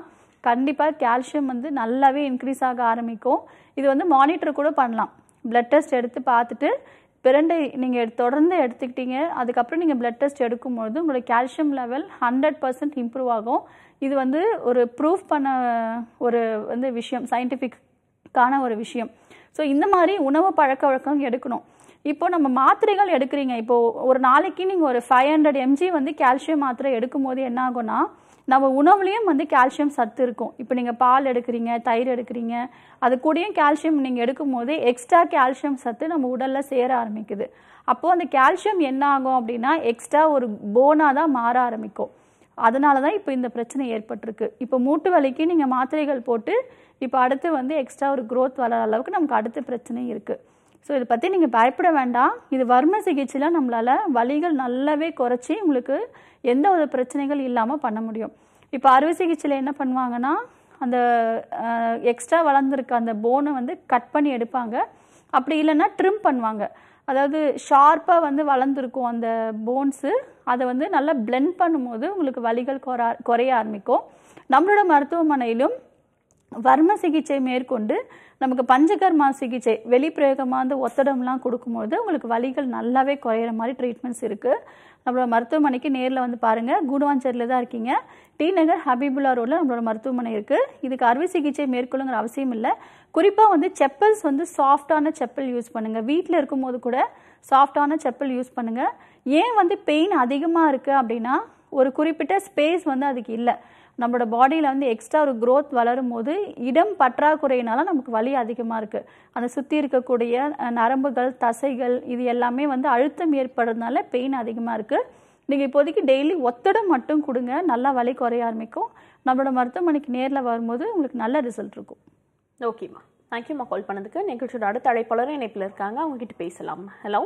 கண்டிப்பாக கால்சியம் வந்து நல்லாவே இன்க்ரீஸ் ஆக ஆரம்பிக்கும் இது வந்து மானிட்டர் கூட பண்ணலாம் பிளட் டெஸ்ட் எடுத்து பார்த்துட்டு பிரண்டை நீங்கள் தொடர்ந்து எடுத்துக்கிட்டீங்க அதுக்கப்புறம் நீங்கள் பிளட் டெஸ்ட் எடுக்கும்பொழுது உங்களோட calcium level hundred percent improve ஆகும் இது வந்து ஒரு ப்ரூஃப் பண்ண ஒரு வந்து விஷயம் சயின்டிஃபிக்கான ஒரு விஷயம் ஸோ இந்த மாதிரி உணவு பழக்க வழக்கம் எடுக்கணும் இப்போ நம்ம மாத்திரைகள் எடுக்கிறீங்க இப்போ ஒரு நாளைக்கு நீங்கள் ஒரு ஃபைவ் ஹண்ட்ரட் எம்ஜி வந்து கால்சியம் மாத்திரை எடுக்கும்போது என்ன ஆகும்னா நம்ம உணவுலேயும் வந்து கால்சியம் சத்து இருக்கும் இப்போ நீங்கள் பால் எடுக்கிறீங்க தயிர் எடுக்கிறீங்க அது கூடயும் கால்சியம் நீங்கள் எடுக்கும்போது எக்ஸ்ட்ரா கால்சியம் சத்து நம்ம உடலில் சேர ஆரம்பிக்குது அப்போது அந்த கால்சியம் என்ன ஆகும் அப்படின்னா எக்ஸ்ட்ரா ஒரு போனாக தான் மாற ஆரம்பிக்கும் அதனால தான் இப்போ இந்த பிரச்சனை ஏற்பட்டிருக்கு இப்போ மூட்டு வலிக்கு நீங்கள் மாத்திரைகள் போட்டு இப்போ அடுத்து வந்து எக்ஸ்ட்ரா ஒரு growth வளர அளவுக்கு நமக்கு அடுத்த பிரச்சனை இருக்குது ஸோ இதை பற்றி நீங்கள் பயப்பட வேண்டாம் இது வர்ம சிகிச்சையில் நம்மளால் வலிகள் நல்லாவே குறைச்சி உங்களுக்கு எந்த ஒரு பிரச்சனைகள் இல்லாமல் பண்ண முடியும் இப்போ அறுவை சிகிச்சையில் என்ன பண்ணுவாங்கன்னா அந்த எக்ஸ்ட்ரா வளர்ந்துருக்க அந்த போனை வந்து கட் பண்ணி எடுப்பாங்க அப்படி இல்லைன்னா ட்ரிம் பண்ணுவாங்க அதாவது ஷார்ப்பாக வந்து வளர்ந்துருக்கும் அந்த போன்ஸு அதை வந்து நல்லா blend பண்ணும்போது உங்களுக்கு வலிகள் குற குறைய ஆரம்பிக்கும் நம்மளோட மருத்துவமனையிலும் வர்ம சிகிச்சை மேற்கொண்டு நமக்கு பஞ்சகர்மா சிகிச்சை வெளிப்பிரயோகமாக வந்து ஒத்தடம்லாம் கொடுக்கும்போது உங்களுக்கு வலிகள் நல்லாவே குறையிற மாதிரி ட்ரீட்மெண்ட்ஸ் இருக்குது நம்மளோட மருத்துவமனைக்கு நேரில் வந்து பாருங்கள் கூடுவாஞ்சேரியில் தான் இருக்கீங்க டி நகர் ஹபீபுல்லா ரோடில் நம்மளோட மருத்துவமனை இருக்குது இதுக்கு அறுவை சிகிச்சை மேற்கொள்ளுங்கிற அவசியம் இல்லை குறிப்பாக வந்து செப்பல்ஸ் வந்து சாஃப்டான செப்பல் யூஸ் பண்ணுங்கள் வீட்டில் இருக்கும்போது கூட சாஃப்டான செப்பல் யூஸ் பண்ணுங்கள் ஏன் வந்து பெயின் அதிகமாக இருக்குது அப்படின்னா ஒரு குறிப்பிட்ட ஸ்பேஸ் வந்து அதுக்கு இல்லை நம்மளோட பாடியில் வந்து எக்ஸ்ட்ரா ஒரு growth வளரும் போது இடம் பற்றாக்குறையினால நமக்கு வலி அதிகமாக இருக்குது அந்த சுற்றி இருக்கக்கூடிய அஹ், நரம்புகள் தசைகள் இது எல்லாமே வந்து அழுத்தம் ஏற்படுறதுனால பெயின் அதிகமாக இருக்குது நீங்கள் இப்போதைக்கு டெய்லி ஒத்தடம் மட்டும் கொடுங்க நல்லா வலி குறைய ஆரம்பிக்கும் நம்மளோட மருத்துவமனைக்கு நேரில் வரும்போது உங்களுக்கு நல்ல ரிசல்ட் இருக்கும் ஓகேம்மா தேங்க்யூம்மா கால் பண்ணதுக்கு நிகழ்ச்சியோட அடுத்த அழைப்பாளரும் இணைப்பில் இருக்காங்க அவங்க கிட்ட பேசலாம் ஹலோ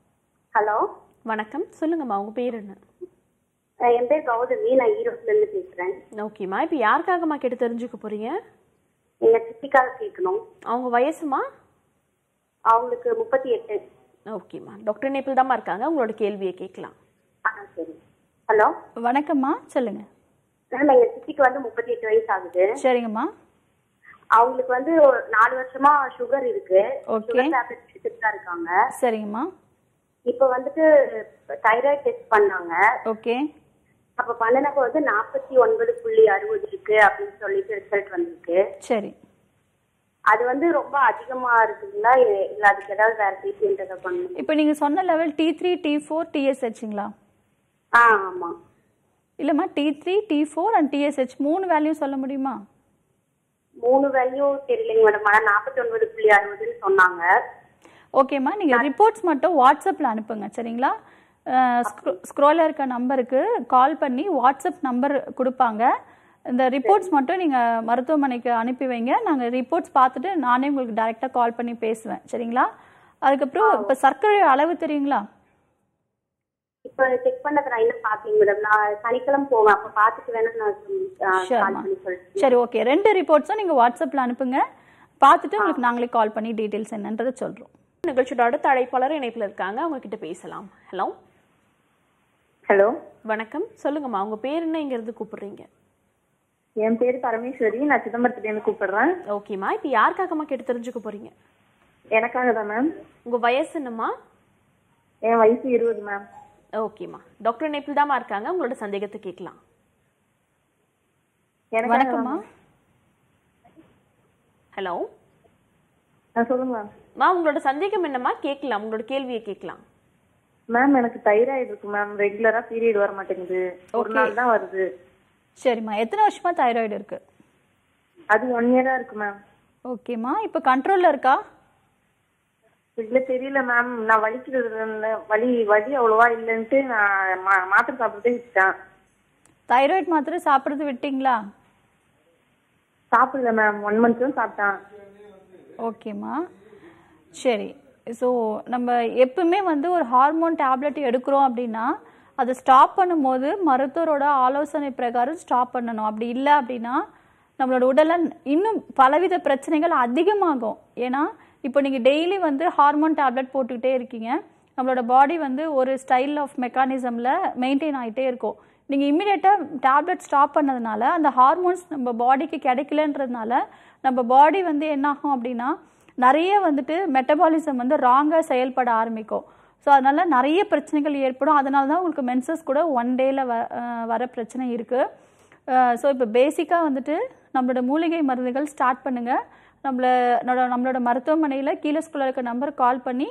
ஹலோ வணக்கம் சொல்லுங்கம்மா உங்க பேர் என்ன என் பேர் கௌதமி நான் ஈரோட்ல இருந்து பேசுறேன் ஓகேம்மா இப்போ யாருக்காகம்மா கேட்டு தெரிஞ்சுக்க போறீங்க எங்க சித்திக்காக கேட்கணும் அவங்க வயசுமா அவங்களுக்கு முப்பத்தி எட்டு ஓகேம்மா டாக்டர் இணைப்பில் தாம்மா இருக்காங்க உங்களோட கேள்வியை கேட்கலாம் ஆ சரி ஹலோ வணக்கம்மா சொல்லுங்கள் மேம் எங்க சித்திக்கு வந்து முப்பத்தி எட்டு வயசு ஆகுது சரிங்கம்மா அவங்களுக்கு வந்து ஒரு நாலு வருஷமா சுகர் இருக்கு Okay. சுகர் டேப்லெட் எடுத்துட்டு தான் இருக்காங்க சரிங்கம்மா இப்போ வந்துட்டு தைராய்டு டெஸ்ட் பண்ணாங்க ஓகே அப்ப பண்ணினப்ப வந்து நாற்பத்தி ஒன்பது புள்ளி அறுபது இருக்கு அப்படின்னு சொல்லிட்டு ரிசல்ட் வந்திருக்கு சரி அது வந்து ரொம்ப அதிகமா இருக்குங்களா இ- இல்ல அதுக்கு ஏதாவது வேற ட்ரீட்மெண்ட் ஏதாவது பண்ணணும் இப்போ நீங்கள் சொன்ன level T three T four டிஎஸ்ஹெச்சுங்களா ஆ ஆமா இல்லைம்மா T three T four and TSH மூணு வேல்யூ சொல்ல முடியுமா மூணு வேல்யூ தெரியலைங்க மேடம் ஆனா நாற்பத்தி ஒன்பது புள்ளி அறுபதுன்னு சொன்னாங்க ஓகேம்மா நீங்கள் ரிப்போர்ட்ஸ் மட்டும் வாட்ஸ்அப்பில் அனுப்புங்க சரிங்களா ஸ்க்ரோலில் இருக்க நம்பருக்கு கால் பண்ணி வாட்ஸ்அப் நம்பர் கொடுப்பாங்க இந்த ரிப்போர்ட்ஸ் மட்டும் நீங்கள் மருத்துவமனைக்கு அனுப்பி வைங்க நாங்கள் ரிப்போர்ட்ஸ் பார்த்துட்டு நானே உங்களுக்கு டைரெக்டாக கால் பண்ணி பேசுவேன் சரிங்களா அதுக்கப்புறம் இப்போ சர்க்கரை அளவு தெரியுங்களா இப்ப செக் பண்ணது நான் இன்னும் பாக்கலீங்க மேடம் நான் சனிக்கிழமை போவேன் அப்ப பாத்துட்டு வேணா நான் கால் ஷூர்மா பண்ணி சொல்றேன் சரி ஓகே ரெண்டு ரிப்போர்ட்ஸும் நீங்கள் வாட்ஸ்அப்பில் அனுப்புங்க பார்த்துட்டு உங்களுக்கு நாங்களே கால் பண்ணி டீட்டெயில்ஸ் என்னன்றதை சொல்கிறோம் நிகழ்ச்சியோட அடுத்த அழைப்பாளர் இணைப்பில் இருக்காங்க அவங்க கிட்ட பேசலாம் ஹலோ ஹலோ வணக்கம் சொல்லுங்கம்மா உங்க பேர் என்ன இங்க இருந்து கூப்பிடுறீங்க என் பேரு பரமேஸ்வரி நான் சிதம்பரத்துலேருந்து கூப்பிடுறேன் ஓகேம்மா இப்போ யாருக்காகம்மா கேட்டு தெரிஞ்சுக்க போறீங்க எனக்காக தான் மேம் உங்க வயசு என்னம்மா என் வயசு இருபது மேம் ஓகேம்மா டாக்டர் இணைப்பில் தாம்மா இருக்காங்க உங்களோட சந்தேகத்தை கேட்கலாம் எனக்காக வணக்கம்மா ஹலோ நான் சொல்லுங்க மேம் மா உங்களோட சந்தேகம் என்னம்மா கேட்கலாம் உங்களோட கேள்வியை கேட்கலாம் மேம் எனக்கு தைராய்டு இருக்கு மேம் ரெகுலரா பீரியட் வர மாட்டேங்குது ஒரு நாள் தான் வருது சரிம்மா எத்தனை வருஷமா தைராய்டு இருக்கு அது ஒன் இயரா இருக்கு மேம் ஓகேம்மா இப்போ கண்ட்ரோலில் இருக்கா இல்ல தெரியல மேம் நான் வலிக்கிறது இல்ல. வலி வலி அவ்வளவா இல்லைன்ட்டு நான் மா- மாத்திரை சாப்பிட்டே விட்டேன் தைராய்டு மாத்திரை சாப்பிட்றது விட்டீங்களா சாப்பிடல மேம் ஒன் மந்த் தான் சாப்பிட்டேன் ஓகேம்மா சரி ஸோ நம்ம எப்பவுமே வந்து ஒரு ஹார்மோன் டேப்லெட் எடுக்கிறோம் அப்படின்னா அதை ஸ்டாப் பண்ணும்போது மருத்துவரோட ஆலோசனை பிரகாரம் ஸ்டாப் பண்ணணும் அப்படி இல்லை அப்படின்னா நம்மளோட உடலில் இன்னும் பலவித பிரச்சனைகள் அதிகமாகும் ஏன்னா இப்போ நீங்கள் டெய்லி வந்து ஹார்மோன் டேப்லெட் போட்டுக்கிட்டே இருக்கீங்க நம்மளோட பாடி வந்து ஒரு ஸ்டைல் ஆஃப் மெக்கானிசமில் மெயின்டைன் ஆகிட்டே இருக்கும் நீங்கள் இம்மிடியேட்டாக டேப்லெட் ஸ்டாப் பண்ணதுனால அந்த ஹார்மோன்ஸ் நம்ம பாடிக்கு கிடைக்கலன்றதுனால நம்ம பாடி வந்து என்னாகும் அப்படின்னா நிறைய வந்துட்டு மெட்டபாலிசம் வந்து ராங்காக செயல்பட ஆரம்பிக்கும் ஸோ அதனால நிறைய பிரச்சனைகள் ஏற்படும் அதனால தான் உங்களுக்கு மென்சஸ் கூட ஒன் டேல வ அஹ் வர பிரச்சனை இருக்குது ஸோ இப்போ பேசிக்காக வந்துட்டு நம்மளோட மூலிகை மருந்துகள் ஸ்டார்ட் பண்ணுங்கள் நம்மள நம்மளோட நம்மளோட மருத்துவமனையில் கீழே ஸ்கூலில் இருக்க நம்பர் கால் பண்ணி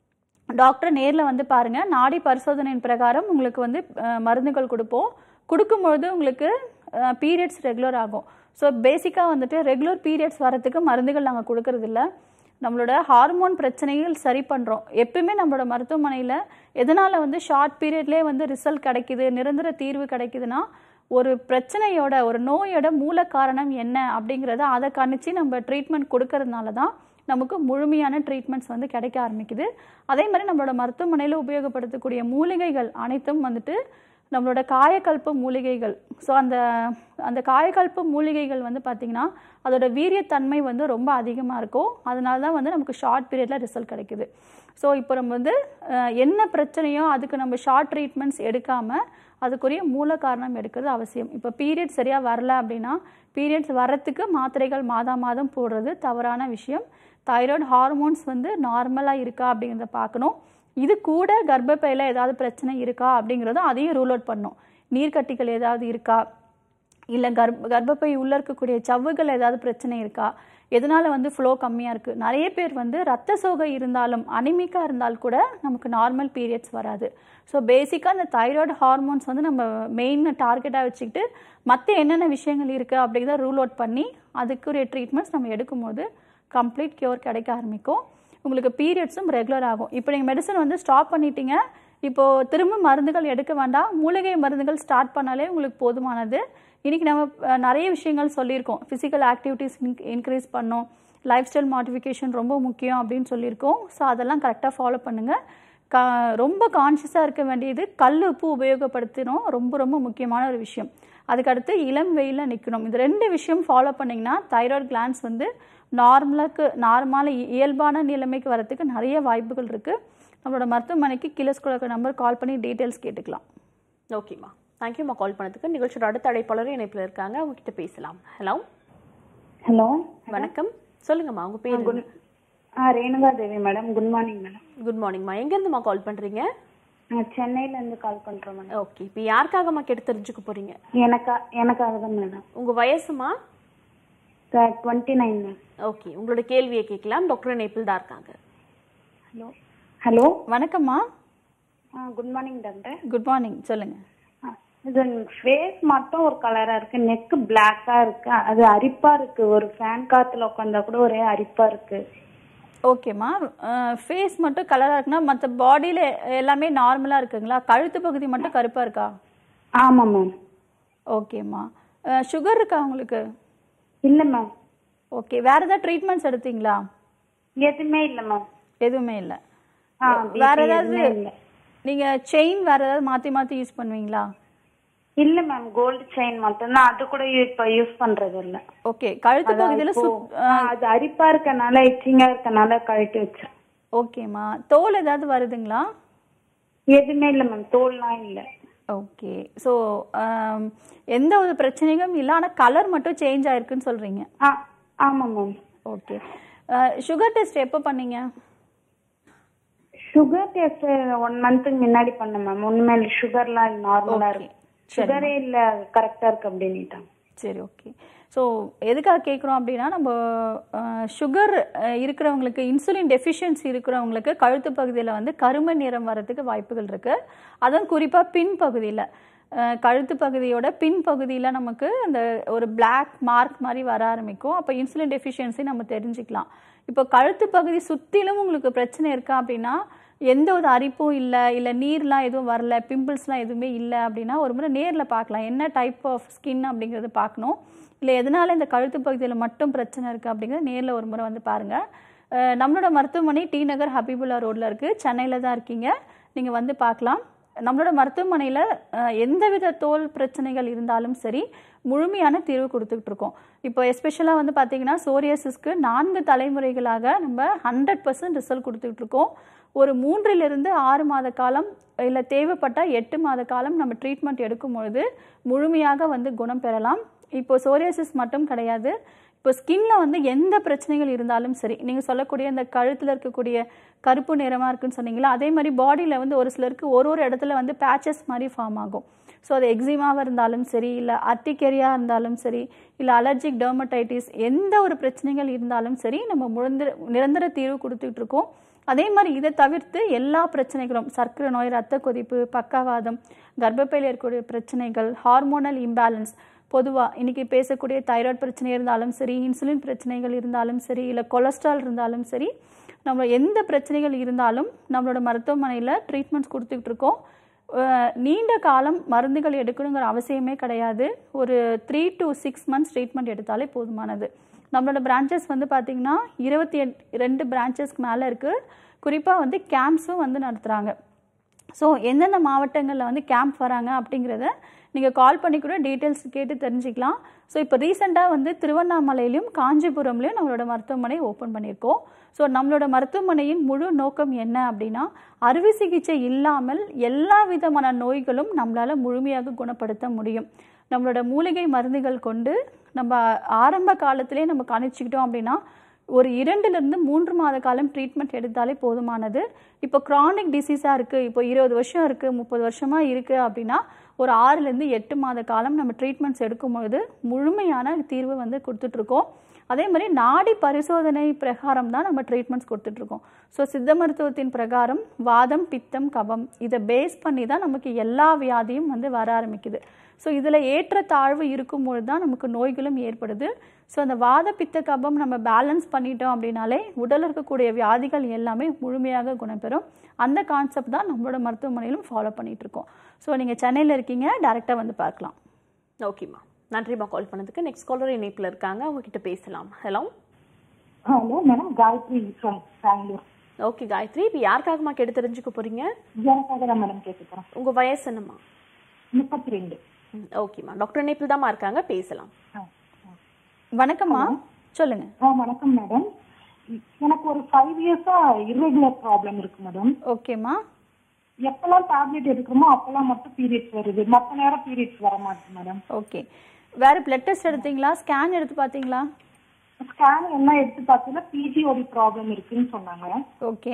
டாக்டரை நேரில் வந்து பாருங்கள் நாடி பரிசோதனையின் பிரகாரம் உங்களுக்கு வந்து அஹ், மருந்துகள் கொடுப்போம் கொடுக்கும்பொழுது உங்களுக்கு பீரியட்ஸ் ரெகுலர் ஆகும் ஸோ பேசிக்காக வந்துட்டு ரெகுலர் பீரியட்ஸ் வரத்துக்கு மருந்துகள் நாங்கள் கொடுக்கறதில்ல நம்மளோட ஹார்மோன் பிரச்சனைகள் சரி பண்ணுறோம் எப்பயுமே நம்மளோட மருத்துவமனையில் எதனால் வந்து ஷார்ட் பீரியட்லேயே வந்து ரிசல்ட் கிடைக்குது நிரந்தர தீர்வு கிடைக்குதுன்னா ஒரு பிரச்சனையோட ஒரு நோயோட மூல காரணம் என்ன அப்படிங்கிறத அதை கணிச்சு நம்ம ட்ரீட்மெண்ட் கொடுக்கறதுனால தான் நமக்கு முழுமையான ட்ரீட்மெண்ட்ஸ் வந்து கிடைக்க ஆரம்பிக்குது அதே மாதிரி நம்மளோட மருத்துவமனையில் உபயோகப்படுத்தக்கூடிய மூலிகைகள் அனைத்தும் வந்துட்டு நம்மளோட காயக்கல்ப மூலிகைகள் ஸோ அந்த அந்த காயக்கல்ப மூலிகைகள் வந்து பார்த்திங்கன்னா அதோட வீரியத்தன்மை வந்து ரொம்ப அதிகமாக இருக்கும் அதனால தான் வந்து நமக்கு ஷார்ட் பீரியடில் ரிசல்ட் கிடைக்குது ஸோ இப்போ நம்ம வந்து அஹ், என்ன பிரச்சனையோ அதுக்கு நம்ம ஷார்ட் ட்ரீட்மெண்ட்ஸ் எடுக்காமல் அதுக்குரிய மூல காரணம் எடுக்கிறது அவசியம் இப்போ பீரியட் சரியாக வரல அப்படின்னா பீரியட்ஸ் வரத்துக்கு மாத்திரைகள் மாதா மாதம் போடுறது தவறான விஷயம் தைராய்டு ஹார்மோன்ஸ் வந்து நார்மலாக இருக்கா அப்படிங்கிறத பார்க்கணும் இது கூட கர்ப்பப்பையில் ஏதாவது பிரச்சனை இருக்கா அப்படிங்கிறதும் அதையும் ரூல் அவுட் பண்ணணும் நீர்க்கட்டிகள் ஏதாவது இருக்கா இல்லை கர்ப்ப கர்ப்பப்பை உள்ளே இருக்கக்கூடிய சவ்வுகள் ஏதாவது பிரச்சனை இருக்கா எதனால வந்து ஃப்ளோ கம்மியாக இருக்குது நிறைய பேர் வந்து ரத்த சோகை இருந்தாலும் அனிமிக்காக இருந்தால் கூட நமக்கு நார்மல் பீரியட்ஸ் வராது ஸோ பேசிக்காக இந்த தைராய்டு ஹார்மோன்ஸ் வந்து நம்ம மெயின் டார்கெட்டாக வச்சுக்கிட்டு மற்ற என்னென்ன விஷயங்கள் இருக்குது அப்படிங்கிறத ரூல் அவுட் பண்ணி அதுக்குரிய ட்ரீட்மெண்ட்ஸ் நம்ம எடுக்கும்போது கம்ப்ளீட் கியூர் கிடைக்க ஆரம்பிக்கும் உங்களுக்கு பீரியட்ஸும் ரெகுலர் ஆகும் இப்போ நீங்கள் மெடிசன் வந்து ஸ்டாப் பண்ணிட்டீங்க இப்போது திரும்ப மருந்துகள் எடுக்க வேண்டாம் மூலிகை மருந்துகள் ஸ்டார்ட் பண்ணாலே உங்களுக்கு போதுமானது இன்றைக்கி நம்ம அஹ், நிறைய விஷயங்கள் சொல்லியிருக்கோம் ஃபிசிக்கல் ஆக்டிவிட்டீஸ் இன்க்ரீஸ் பண்ணோம் லைஃப் ஸ்டைல் மாடிஃபிகேஷன் ரொம்ப முக்கியம் அப்படின்னு சொல்லியிருக்கோம் ஸோ அதெல்லாம் கரெக்டாக ஃபாலோ பண்ணுங்கள் கா ரொம்ப கான்ஷியஸாக இருக்க வேண்டியது கல் உப்பு உபயோகப்படுத்தணும் ரொம்ப ரொம்ப முக்கியமான ஒரு விஷயம் அதுக்கடுத்து இளம் வெயிலில் நிற்கணும் இது ரெண்டு விஷயம் ஃபாலோ பண்ணிங்கன்னா தைராய்டு கிளான்ஸ் வந்து நார்மலுக்கு நார்மலான இயல்பான நிலைமைக்கு வரத்துக்கு நிறைய வாய்ப்புகள் இருக்குது நம்மளோட மருத்துவமனைக்கு கிலோஸ்குள்ள நம்பர் கால் பண்ணி டீட்டெயில்ஸ் கேட்டுக்கலாம் ஓகேம்மா தேங்க்யூம்மா கால் பண்ணதுக்கு நிகழ்ச்சியோட அடுத்த அழைப்பாளரும் இணைப்பில் இருக்காங்க அவங்க கிட்ட பேசலாம் ஹலோ ஹலோ வணக்கம் சொல்லுங்கம்மா உங்க பேர் குட் ஆ Renuka Devi madam good morning madam good மார்னிங்மா எங்க இருந்துமா கால் பண்றீங்க நான் சென்னையில இருந்து கால் பண்றேன் மேடம் ஓகே இப்போ யாருக்காகம்மா கேட்டு தெரிஞ்சுக்க போறீங்க எனக்கா எனக்காக தான் மேடம் உங்க வயசுமா டுவெண்ட்டி நைன் மேம் ஓகே உங்களோட கேள்வியை கேட்கலாம் டாக்டர் இணைப்பில் தான் இருக்காங்க ஹலோ ஹலோ வணக்கம்மா ஆ good morning doctor good morning சொல்லுங்கள் ஆ, இது ஃபேஸ் மட்டும் ஒரு கலரா இருக்கு நெக் பிளாக்கா இருக்கு அது அரிப்பா இருக்கு ஒரு ஃபேன் காத்துல உட்காந்தா கூட ஒரே அரிப்பா இருக்கு ஓகேம்மா ஃபேஸ் மட்டும் கலராக இருக்குன்னா மற்ற பாடியில் எல்லாமே நார்மலாக இருக்குங்களா கழுத்து பகுதி மட்டும் கருப்பாக இருக்கா ஆமா மேம் ஓகேம்மா சுகர் இருக்கா உங்களுக்கு இல்ல மேம் ஓகே வேற ஏதாவது ட்ரீட்மெண்ட்ஸ் எடுத்தீங்களா எதுவுமே இல்ல மேம் எதுவுமே இல்லை ஆ, வேற BP ஏதாவது எதுவுமே இல்ல. நீங்கள் செயின் வேற ஏதாவது மாற்றி மாற்றி யூஸ் பண்ணுவீங்களா இல்ல மேம் கோல்டு செயின் மட்டும்தான் அது கூட இப்ப யூஸ் பண்றது இல்ல ஓகே கழுத்து அதான் பகுதியில் இப்போ, சுத் ஆ, அது அரிப்பா இருக்கனால இச்சிங்கா இருக்கனால கழட்டி வச்சிருக்கேன் ஓகேம்மா தோல் ஏதாவது வருதுங்களா எதுவுமே இல்ல மேம் தோல்லாம் இல்ல ஓகே ஸோ எந்த ஒரு பிரச்சனையும் இல்லை ஆனால் கலர் மட்டும் சேஞ்ச் ஆயிருக்குன்னு சொல்கிறீங்க ஆ ஆமா மேம் ஓகே சுகர் டெஸ்ட் எப்போ பண்ணீங்க சுகர் டெஸ்ட் ஒன் மந்த்துக்கு முன்னாடி பண்ணேன் மேம் உண்மையில சுகர்லாம் நார்மலா Okay. இருக்கு சுகரே இல்ல கரெக்டா இருக்கு அப்படின்னுட்டாங்க சரி ஓகே ஸோ எதுக்காக கேட்குறோம் அப்படின்னா நம்ம சுகர் இருக்கிறவங்களுக்கு இன்சுலின் டெஃபிஷியன்சி இருக்கிறவங்களுக்கு கழுத்து பகுதியில் வந்து கருமை நிறம் வர்றதுக்கு வாய்ப்புகள் இருக்குது அதுவும் குறிப்பாக பின் பகுதியில் கழுத்து பகுதியோட பின் பகுதியில் நமக்கு அந்த ஒரு பிளாக் மார்க் மாதிரி வர ஆரம்பிக்கும் அப்போ இன்சுலின் டெஃபிஷியன்சி நம்ம தெரிஞ்சுக்கலாம் இப்போ கழுத்து பகுதி சுற்றிலும் உங்களுக்கு பிரச்சனை இருக்கா அப்படின்னா எந்த ஒரு அரிப்பும் இல்லை இல்லை நீர்லாம் எதுவும் வரல பிம்பிள்ஸ்லாம் எதுவுமே இல்லை அப்படின்னா ஒரு முறை நேரில் பார்க்கலாம் என்ன டைப் ஆஃப் ஸ்கின் அப்படிங்கிறத பார்க்கணும் இல்லை எதனால இந்த கழுத்து பகுதியில் மட்டும் பிரச்சனை இருக்குது அப்படிங்கிறத நேரில் ஒரு முறை வந்து பாருங்கள் அஹ் நம்மளோட மருத்துவமனை டி நகர் ஹபீபுல்லா ரோட்டில் இருக்குது சென்னையில் தான் இருக்கீங்க நீங்கள் வந்து பார்க்கலாம் நம்மளோட மருத்துவமனையில் எந்தவித தோல் பிரச்சனைகள் இருந்தாலும் சரி முழுமையான தீர்வு கொடுத்துக்கிட்டு இருக்கோம் இப்போ எஸ்பெஷலாக வந்து பார்த்தீங்கன்னா சோரியாசிஸ்க்கு நான்கு தலைமுறைகளாக நம்ம ஹண்ட்ரட் பர்சன்ட் ரிசல்ட் கொடுத்துக்கிட்டு இருக்கோம் ஒரு மூன்றிலிருந்து ஆறு மாத காலம் இல்லை தேவைப்பட்டால் எட்டு மாத காலம் நம்ம ட்ரீட்மெண்ட் எடுக்கும் பொழுது முழுமையாக வந்து குணம் பெறலாம் இப்போ சோரியாசிஸ் மட்டும் கிடையாது இப்போ ஸ்கின்ல வந்து எந்த பிரச்சனைகள் இருந்தாலும் சரி நீங்கள் சொல்லக்கூடிய இந்த கழுத்தில் இருக்கக்கூடிய கருப்பு நிறமாக இருக்குன்னு சொன்னீங்களா அதே மாதிரி பாடியில் வந்து ஒரு சிலருக்கு ஒரு ஒரு இடத்துல வந்து பேச்சஸ் மாதிரி ஃபார்ம் ஆகும் ஸோ அது எக்ஸிமாவாக இருந்தாலும் சரி இல்லை அர்டிகேரியா இருந்தாலும் சரி இல்லை அலர்ஜிக் டெர்மடைட்டிஸ் எந்த ஒரு பிரச்சனைகள் இருந்தாலும் சரி நம்ம முழந்திர நிரந்தர தீர்வு கொடுத்துட்டு இருக்கோம் அதே மாதிரி இதை தவிர்த்து எல்லா பிரச்சனைகளும் சர்க்கரை நோய் ரத்த கொதிப்பு பக்கவாதம் கர்ப்பப்பையில் இருக்கக்கூடிய பிரச்சனைகள் ஹார்மோனல் இம்பேலன்ஸ் பொதுவாக இன்னைக்கு பேசக்கூடிய தைராய்டு பிரச்சனை இருந்தாலும் சரி இன்சுலின் பிரச்சனைகள் இருந்தாலும் சரி இல்லை கொலஸ்ட்ரால் இருந்தாலும் சரி நம்ம எந்த பிரச்சனைகள் இருந்தாலும் நம்மளோட மருத்துவமனையில் ட்ரீட்மெண்ட்ஸ் கொடுத்துக்கிட்டு இருக்கோம் அஹ் நீண்ட காலம் மருந்துகள் எடுக்கணுங்கிற அவசியமே கிடையாது ஒரு three to six months treatment எடுத்தாலே போதுமானது நம்மளோட பிரான்ச்சஸ் வந்து பார்த்திங்கன்னா இருபத்தி எட் ரெண்டு பிரான்ச்சஸ்க்கு மேலே இருக்குது குறிப்பாக வந்து கேம்ப்ஸும் வந்து நடத்துகிறாங்க ஸோ எந்தெந்த மாவட்டங்களில் வந்து கேம்ப் வராங்க அப்படிங்கிறத நீங்கள் கால் பண்ணி கூட டீட்டெயில்ஸ் கேட்டு தெரிஞ்சுக்கலாம் ஸோ இப்போ ரீசெண்டாக வந்து திருவண்ணாமலையிலையும் காஞ்சிபுரம்லையும் நம்மளோட மருத்துவமனை ஓப்பன் பண்ணியிருக்கோம் ஸோ நம்மளோட மருத்துவமனையின் முழு நோக்கம் என்ன அப்படின்னா அறுவை சிகிச்சை இல்லாமல் எல்லா விதமான நோய்களும் நம்மளால் முழுமையாக குணப்படுத்த முடியும் நம்மளோட மூலிகை மருந்துகள் கொண்டு நம்ம ஆரம்ப காலத்திலே நம்ம கணிச்சிக்கிட்டோம் அப்படின்னா ஒரு இரண்டுலேருந்து மூன்று மாத காலம் ட்ரீட்மெண்ட் எடுத்தாலே போதுமானது இப்போ க்ரானிக் டிசீஸாக இருக்குது இப்போ இருபது வருஷம் இருக்குது முப்பது வருஷமாக இருக்குது அப்படின்னா ஒரு ஆறுலேருந்து எட்டு மாத காலம் நம்ம ட்ரீட்மெண்ட்ஸ் எடுக்கும்பொழுது முழுமையான தீர்வு வந்து கொடுத்துட்ருக்கோம் அதே மாதிரி நாடி பரிசோதனை பிரகாரம் தான் நம்ம ட்ரீட்மெண்ட்ஸ் கொடுத்துட்ருக்கோம் ஸோ சித்த மருத்துவத்தின் பிரகாரம் வாதம் பித்தம் கபம் இதை பேஸ் பண்ணி தான் நமக்கு எல்லா வியாதியும் வந்து வர ஆரம்பிக்குது ஸோ இதில் ஏற்ற தாழ்வு இருக்கும்பொழுது தான் நமக்கு நோய்களும் ஏற்படுது ஸோ அந்த வாத பித்த கபம் நம்ம பேலன்ஸ் பண்ணிட்டோம் அப்படின்னாலே உடலில் இருக்கக்கூடிய வியாதிகள் எல்லாமே முழுமையாக குணப்பெறும் அந்த கான்செப்ட் தான் நம்மளோட மருத்துவமனையிலும் ஃபாலோ பண்ணிட்டு இருக்கோம் ஸோ நீங்கள் சென்னையில் இருக்கீங்க டேரெக்டாக வந்து பார்க்கலாம் ஓகேம்மா நன்றிம்மா கால் பண்ணதுக்கு நெக்ஸ்ட் காலர் இணைப்பில் இருக்காங்க அவங்க கிட்ட பேசலாம் hello hello madam Gayathri from Bangalore okay Gayathri இப்போ யாருக்காகம்மா கேட்டு தெரிஞ்சுக்க போறீங்க எனக்காக தான் மேடம் கேட்க போகிறேன் உங்க வயசு என்னம்மா முப்பத்தி ரெண்டு ம், ஓகேம்மா டாக்டர் இணைப்பில் தாம்மா இருக்காங்க பேசலாம் வணக்கம்மா சொல்லுங்க ஆ வணக்கம் மேடம் எனக்கு ஒரு ஃபைவ் இயர்ஸா irregular ப்ராப்ளம் இருக்கு மேடம் ஓகேம்மா எப்பெல்லாம் டேப்லெட் எடுக்கிறோமோ அப்பெல்லாம் மட்டும் பீரியட்ஸ் வருது மற்ற நேரம் பீரியட்ஸ் வர மாட்டேங்குது மேடம் ஓகே வேற பிளட் டெஸ்ட் எடுத்தீங்களா ஸ்கேன் எடுத்து பார்த்தீங்களா ஸ்கேன் எல்லாம் எடுத்து பார்த்தீங்கன்னா பிசிஓடி ப்ராப்ளம் இருக்குன்னு சொன்னாங்க ஓகே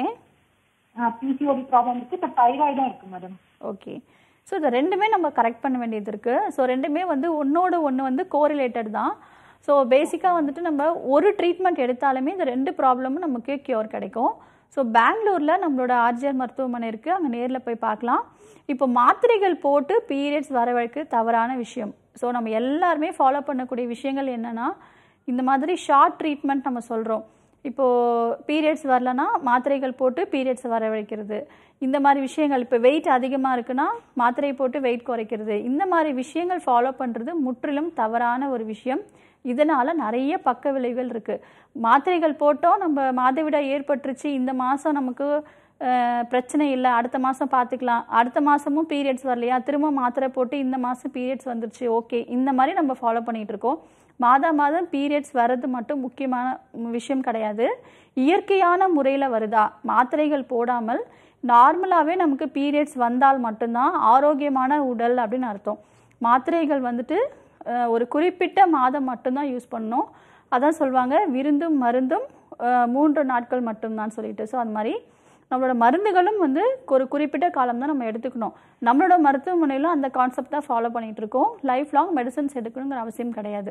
பிசிஓடி ப்ராப்ளம் இருக்கு இப்போ தைராய்டும் இருக்கு மேடம் ஓகே ஸோ இந்த ரெண்டுமே நம்ம கரெக்ட் பண்ண வேண்டியது இருக்குது ஸோ ரெண்டுமே வந்து ஒன்றோட ஒன்று வந்து கோரிலேட்டட் தான் ஸோ பேசிக்காக வந்துட்டு நம்ம ஒரு ட்ரீட்மெண்ட் எடுத்தாலுமே இந்த ரெண்டு ப்ராப்ளமும் நமக்கு கியூர் கிடைக்கும் ஸோ பெங்களூரில் நம்மளோட ஆர்ஜிஆர் மருத்துவமனை இருக்குது அங்கே நேரில் போய் பார்க்கலாம் இப்போ மாத்திரைகள் போட்டு பீரியட்ஸ் வரவழைக்கு தவறான விஷயம் ஸோ நம்ம எல்லாருமே ஃபாலோ பண்ணக்கூடிய விஷயங்கள் என்னென்னா இந்த மாதிரி ஷார்ட் ட்ரீட்மெண்ட் நம்ம சொல்கிறோம் இப்போது பீரியட்ஸ் வரலனா மாத்திரைகள் போட்டு பீரியட்ஸ் வரவழைக்கிறது இந்த மாதிரி விஷயங்கள் இப்போ வெயிட் அதிகமாக இருக்குன்னா மாத்திரை போட்டு வெயிட் குறைக்கிறது இந்த மாதிரி விஷயங்கள் ஃபாலோ பண்ணுறது முற்றிலும் தவறான ஒரு விஷயம் இதனால் நிறைய பக்க விளைவுகள் இருக்குது மாத்திரைகள் போட்டோம் நம்ம மாதவிடாய் ஏற்பட்டுருச்சு இந்த மாதம் நமக்கு அஹ், பிரச்சனை இல்லை அடுத்த மாதம் பார்த்துக்கலாம் அடுத்த மாதமும் பீரியட்ஸ் வரலையா திரும்ப மாத்திரை போட்டு இந்த மாதம் பீரியட்ஸ் வந்துருச்சு ஓகே இந்த மாதிரி நம்ம ஃபாலோ பண்ணிகிட்டு இருக்கோம் மாதா மாதம் பீரியட்ஸ் வர்றது மட்டும் முக்கியமான விஷயம் கிடையாது இயற்கையான முறையில் வருதா மாத்திரைகள் போடாமல் நார்மலாகவே நமக்கு பீரியட்ஸ் வந்தால் மட்டும்தான் ஆரோக்கியமான உடல் அப்படின்னு அர்த்தம் மாத்திரைகள் வந்துட்டு அஹ், ஒரு குறிப்பிட்ட மாதம் மட்டும்தான் யூஸ் பண்ணணும் அதான் சொல்லுவாங்க விருந்தும் மருந்தும் அஹ், மூன்று நாட்கள் மட்டும்தான் சொல்லிட்டு ஸோ அந்த மாதிரி நம்மளோட மருந்துகளும் வந்து ஒரு குறிப்பிட்ட காலம் தான் நம்ம எடுத்துக்கணும் நம்மளோட மருத்துவமனையிலும் அந்த கான்செப்ட் தான் ஃபாலோ பண்ணிட்டு இருக்கோம் லைஃப் லாங் மெடிசன்ஸ் எடுக்கணுங்கிற அவசியம் கிடையாது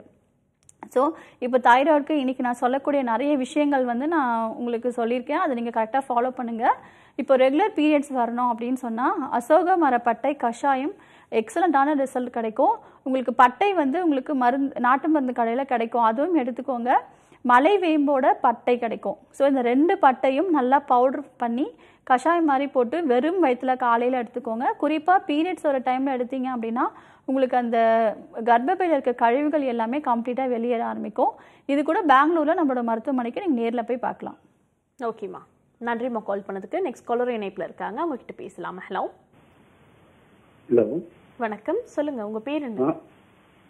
ஸோ இப்போ தைராய்டுக்கு இன்னைக்கு நான் சொல்லக்கூடிய நிறைய விஷயங்கள் வந்து நான் உங்களுக்கு சொல்லியிருக்கேன் அதை நீங்கள் கரெக்டாக ஃபாலோ பண்ணுங்கள் இப்போ ரெகுலர் பீரியட்ஸ் வரணும் அப்படின்னு சொன்னால் அசோக மர பட்டை கஷாயம் எக்ஸலண்ட்டான ரிசல்ட் கிடைக்கும் உங்களுக்கு பட்டை வந்து உங்களுக்கு மருந்து நாட்டு மருந்து கடையில் கிடைக்கும் அதுவும் எடுத்துக்கோங்க மலை வேம்போட பட்டை கிடைக்கும் ஸோ இந்த ரெண்டு பட்டையும் நல்லா பவுடர் பண்ணி கஷாயம் மாதிரி போட்டு வெறும் வயிற்றில் காலையில் எடுத்துக்கோங்க குறிப்பாக பீரியட்ஸ் ஒரு டைமில் எடுத்தீங்க அப்படின்னா உங்களுக்கு அந்த கர்ப்பப்பையில் இருக்க கழிவுகள் எல்லாமே கம்ப்ளீட்டாக வெளியேற ஆரம்பிக்கும் இது கூட பெங்களூரில் நம்மளோட மருத்துவமனைக்கு நீங்கள் நேரில் போய் பார்க்கலாம் ஓகேம்மா நன்றிம்மா கால் பண்ணதுக்கு நெக்ஸ்ட் காலர் இணைப்பில் இருக்காங்க அவங்க கிட்ட பேசலாம் ஹலோ ஹலோ வணக்கம் சொல்லுங்க உங்க பேர் என்ன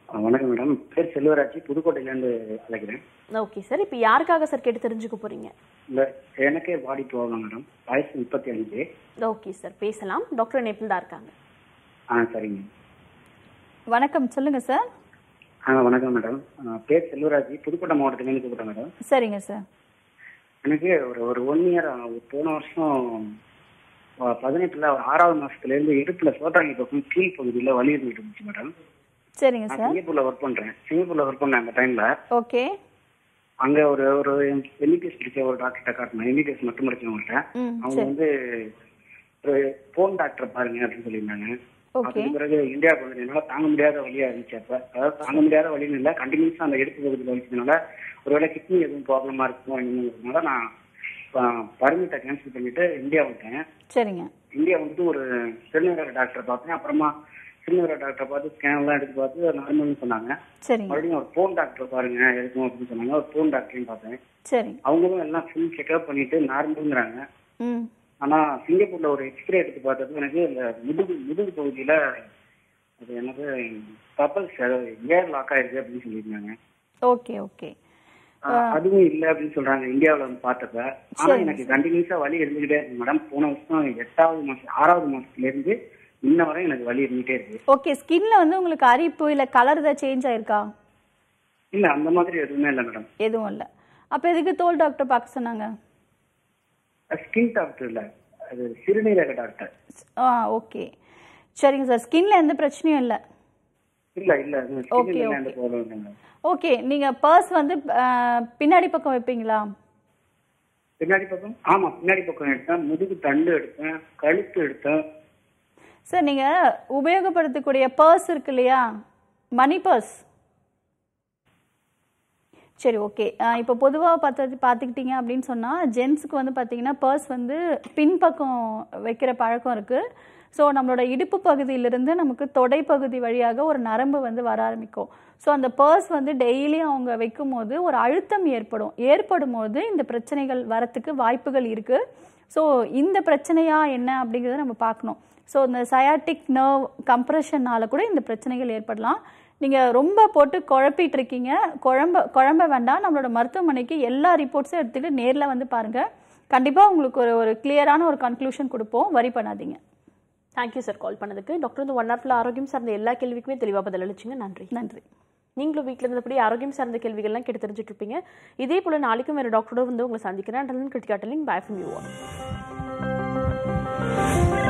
ஆ, வணக்கம் மேடம் பேர் செல்வராஜ் புதுக்கோட்டையிலேருந்து அழைக்கிறேன் ஓகே சார் இப்போ யாருக்காக சார் கேட்டு தெரிஞ்சுக்க போறீங்க இந்த எனக்கே பாடி ப்ராப்ளம் மேடம் வயசு முப்பத்தி அஞ்சு ஓகே சார் பேசலாம் டாக்டர் இணைப்பில் தான் இருக்காங்க ஆ சரிங்க வணக்கம் சொல்லுங்க சார் ஆ வணக்கம் மேடம் ஆ, பேர் செல்வராஜ் புதுக்கோட்டை மாவட்டத்துலேருந்து கூப்பிட்டேன் மேடம் சரிங்க சார் எனக்கு ஒரு ஒரு ஒன் இயர் போன வருஷம் ஆ, பதினெட்டுல ஒரு ஆறாவது மாசத்துலேருந்து இடுப்புல சோட்டாங்கி பக்கம் கீழ் பகுதியில் வலி இருந்துட்டு இருந்துச்சு மேடம் சரிங்க நான் சார் சிங்கப்பூர்ல ஒர்க் பண்றேன் சிங்கப்பூர்ல ஒர்க் பண்ணேன் அந்த டைம்ல ஓகே அங்க ஒரு ஒரு எம்பிபிஎஸ் படிச்ச ஒரு டாக்டர்கிட்ட காட்டினேன் எம்பிபிஎஸ் மட்டும் படிச்சவங்கள்ட்ட ம் அவங்க சரி வந்து ஒரு போன் டாக்டர் பாருங்க அப்படின்னு சொல்லியிருந்தாங்க ஓகே அதுக்கு பிறகு இந்தியாவுக்கு வந்து என்னால தாங்க முடியாத வழியா இருந்துச்சு அப்ப அதாவது தாங்க முடியாத வழின்னு இல்லை கண்டினியூஸா அந்த இடுப்பு பகுதியில் வலிச்சதுனால ஒருவேளை கிட்னி எதுவும் ப்ராப்ளமா இருக்குமோ என்னங்கிறதுனால நான் பர்மிட்டை கேன்சல் பண்ணிட்டு இந்தியா வந்துட்டேன் சரிங்க இந்தியா வந்துட்டு ஒரு சிறுநீரக டாக்டர் பார்த்தேன் அப்புறமா சிறுநீரக டாக்டர் பார்த்து ஸ்கேன் எல்லாம் எடுத்து பார்த்து நார்மல்னு சொன்னாங்க சரிங்க மறுபடியும் ஒரு போன் டாக்டர் பாருங்க இருக்கும் அப்படின்னு சொன்னாங்க ஒரு போன் டாக்டரையும் பார்த்தேன் சரிங்க அவங்களும் எல்லாம் ஃபுல் செக்அப் பண்ணிட்டு நார்மலுங்கிறாங்க ம் ஆனா சிங்கப்பூர்ல ஒரு எக்ஸ்ரே எடுத்து பார்த்தது எனக்கு இந்த முதுகு முதுகு பகுதியில அது என்னது கப்பல்ஸ் ஏர் லாக் ஆயிருக்கு அப்படின்னு சொல்லியிருந்தாங்க ஓகே ஓகே ஆஹ் அதுவும் இல்ல அப்படின்னு சொல்றாங்க இந்தியாவுல வந்து பார்த்தப்ப ஆனா சரி. எனக்கு கண்டினியூஸா வலி இருந்துகிட்டே இருக்கு மேடம் போன வருஷம் எட்டாவது மாசம் ஆறாவது மாசத்துல இருந்து இன்ன வரை எனக்கு வலி இருந்துகிட்டே இருக்கு ஓகே ஸ்கின்ல வந்து உங்களுக்கு அரிப்பு இல்ல கலர் ஏதாவது சேஞ்ச் ஆயிருக்கா இல்ல அந்த மாதிரி எதுவுமே இல்ல மேடம் எதுவும் இல்ல அப்ப எதுக்கு தோல் டாக்டர் பார்க்க சொன்னாங்க ஸ்கின் டாக்டர் இல்ல அது சிறுநீரக டாக்டர் ஆ ஓகே சரிங்க சார் ஸ்கின்ல எந்த பிரச்சனையும் இல்ல இல்ல இல்ல Okay, ஸ்கின் okay. அந்த ப்ராப்ளம் இல்லைங்க ஓகே நீங்க பர்ஸ் வந்து ஆ, பின்னாடி பக்கம் வைப்பீங்களா பின்னாடி பக்கம் ஆமா பின்னாடி பக்கம் எடுத்தேன் முதுகு தண்டு எடுத்தேன் கழுத்து எடுத்தேன் சார் நீங்க உபயோகப்படுத்தக்கூடிய பர்ஸ் இருக்கு இல்லையா மணி பர்ஸ் சரி ஓகே இப்போ பொதுவாக பார்த்து பார்த்துக்கிட்டிங்க அப்படின்னு சொன்னால் ஜென்ஸுக்கு வந்து பார்த்தீங்கன்னா பர்ஸ் வந்து பின்பக்கம் வைக்கிற பழக்கம் இருக்குது ஸோ நம்மளோட இடுப்பு பகுதியிலிருந்து நமக்கு தொடை பகுதி வழியாக ஒரு நரம்பு வந்து வர ஆரம்பிக்கும் ஸோ அந்த பர்ஸ் வந்து டெய்லியும் அவங்க வைக்கும் போது ஒரு அழுத்தம் ஏற்படும் ஏற்படும் போது இந்த பிரச்சனைகள் வரத்துக்கு வாய்ப்புகள் இருக்குது ஸோ இந்த பிரச்சனையா என்ன அப்படிங்கிறத நம்ம பார்க்கணும் ஸோ இந்த சயாட்டிக் நர்வ் கம்ப்ரெஷன்னால கூட இந்த பிரச்சனைகள் ஏற்படலாம் நீங்கள் ரொம்ப போட்டு குழப்பிட்டு இருக்கீங்க குழம்ப குழம்ப வேண்டாம் நம்மளோட மருத்துவமனைக்கு எல்லா ரிப்போர்ட்ஸும் எடுத்துகிட்டு நேரில் வந்து பாருங்கள் கண்டிப்பாக உங்களுக்கு ஒரு ஒரு கிளியரான ஒரு கன்க்ளூஷன் கொடுப்போம் வரி பண்ணாதீங்க தேங்க்யூ சார் கால் பண்ணதுக்கு டாக்டர் இந்த ஒன் ஹவர்ல ஆரோக்கியம் சார்ந்த எல்லா கேள்விக்குமே தெளிவாக பதிலளிச்சிங்க நன்றி நன்றி நீங்களும் வீட்டில் இருந்தபடி ஆரோக்கியம் சார்ந்த கேள்விகள்லாம் கேட்டு தெரிஞ்சுட்டு இருப்பீங்க இதே போல நாளைக்கும் வேறு டாக்டரோட வந்து உங்களை சந்திக்கிறேன் Krithika telling bye from you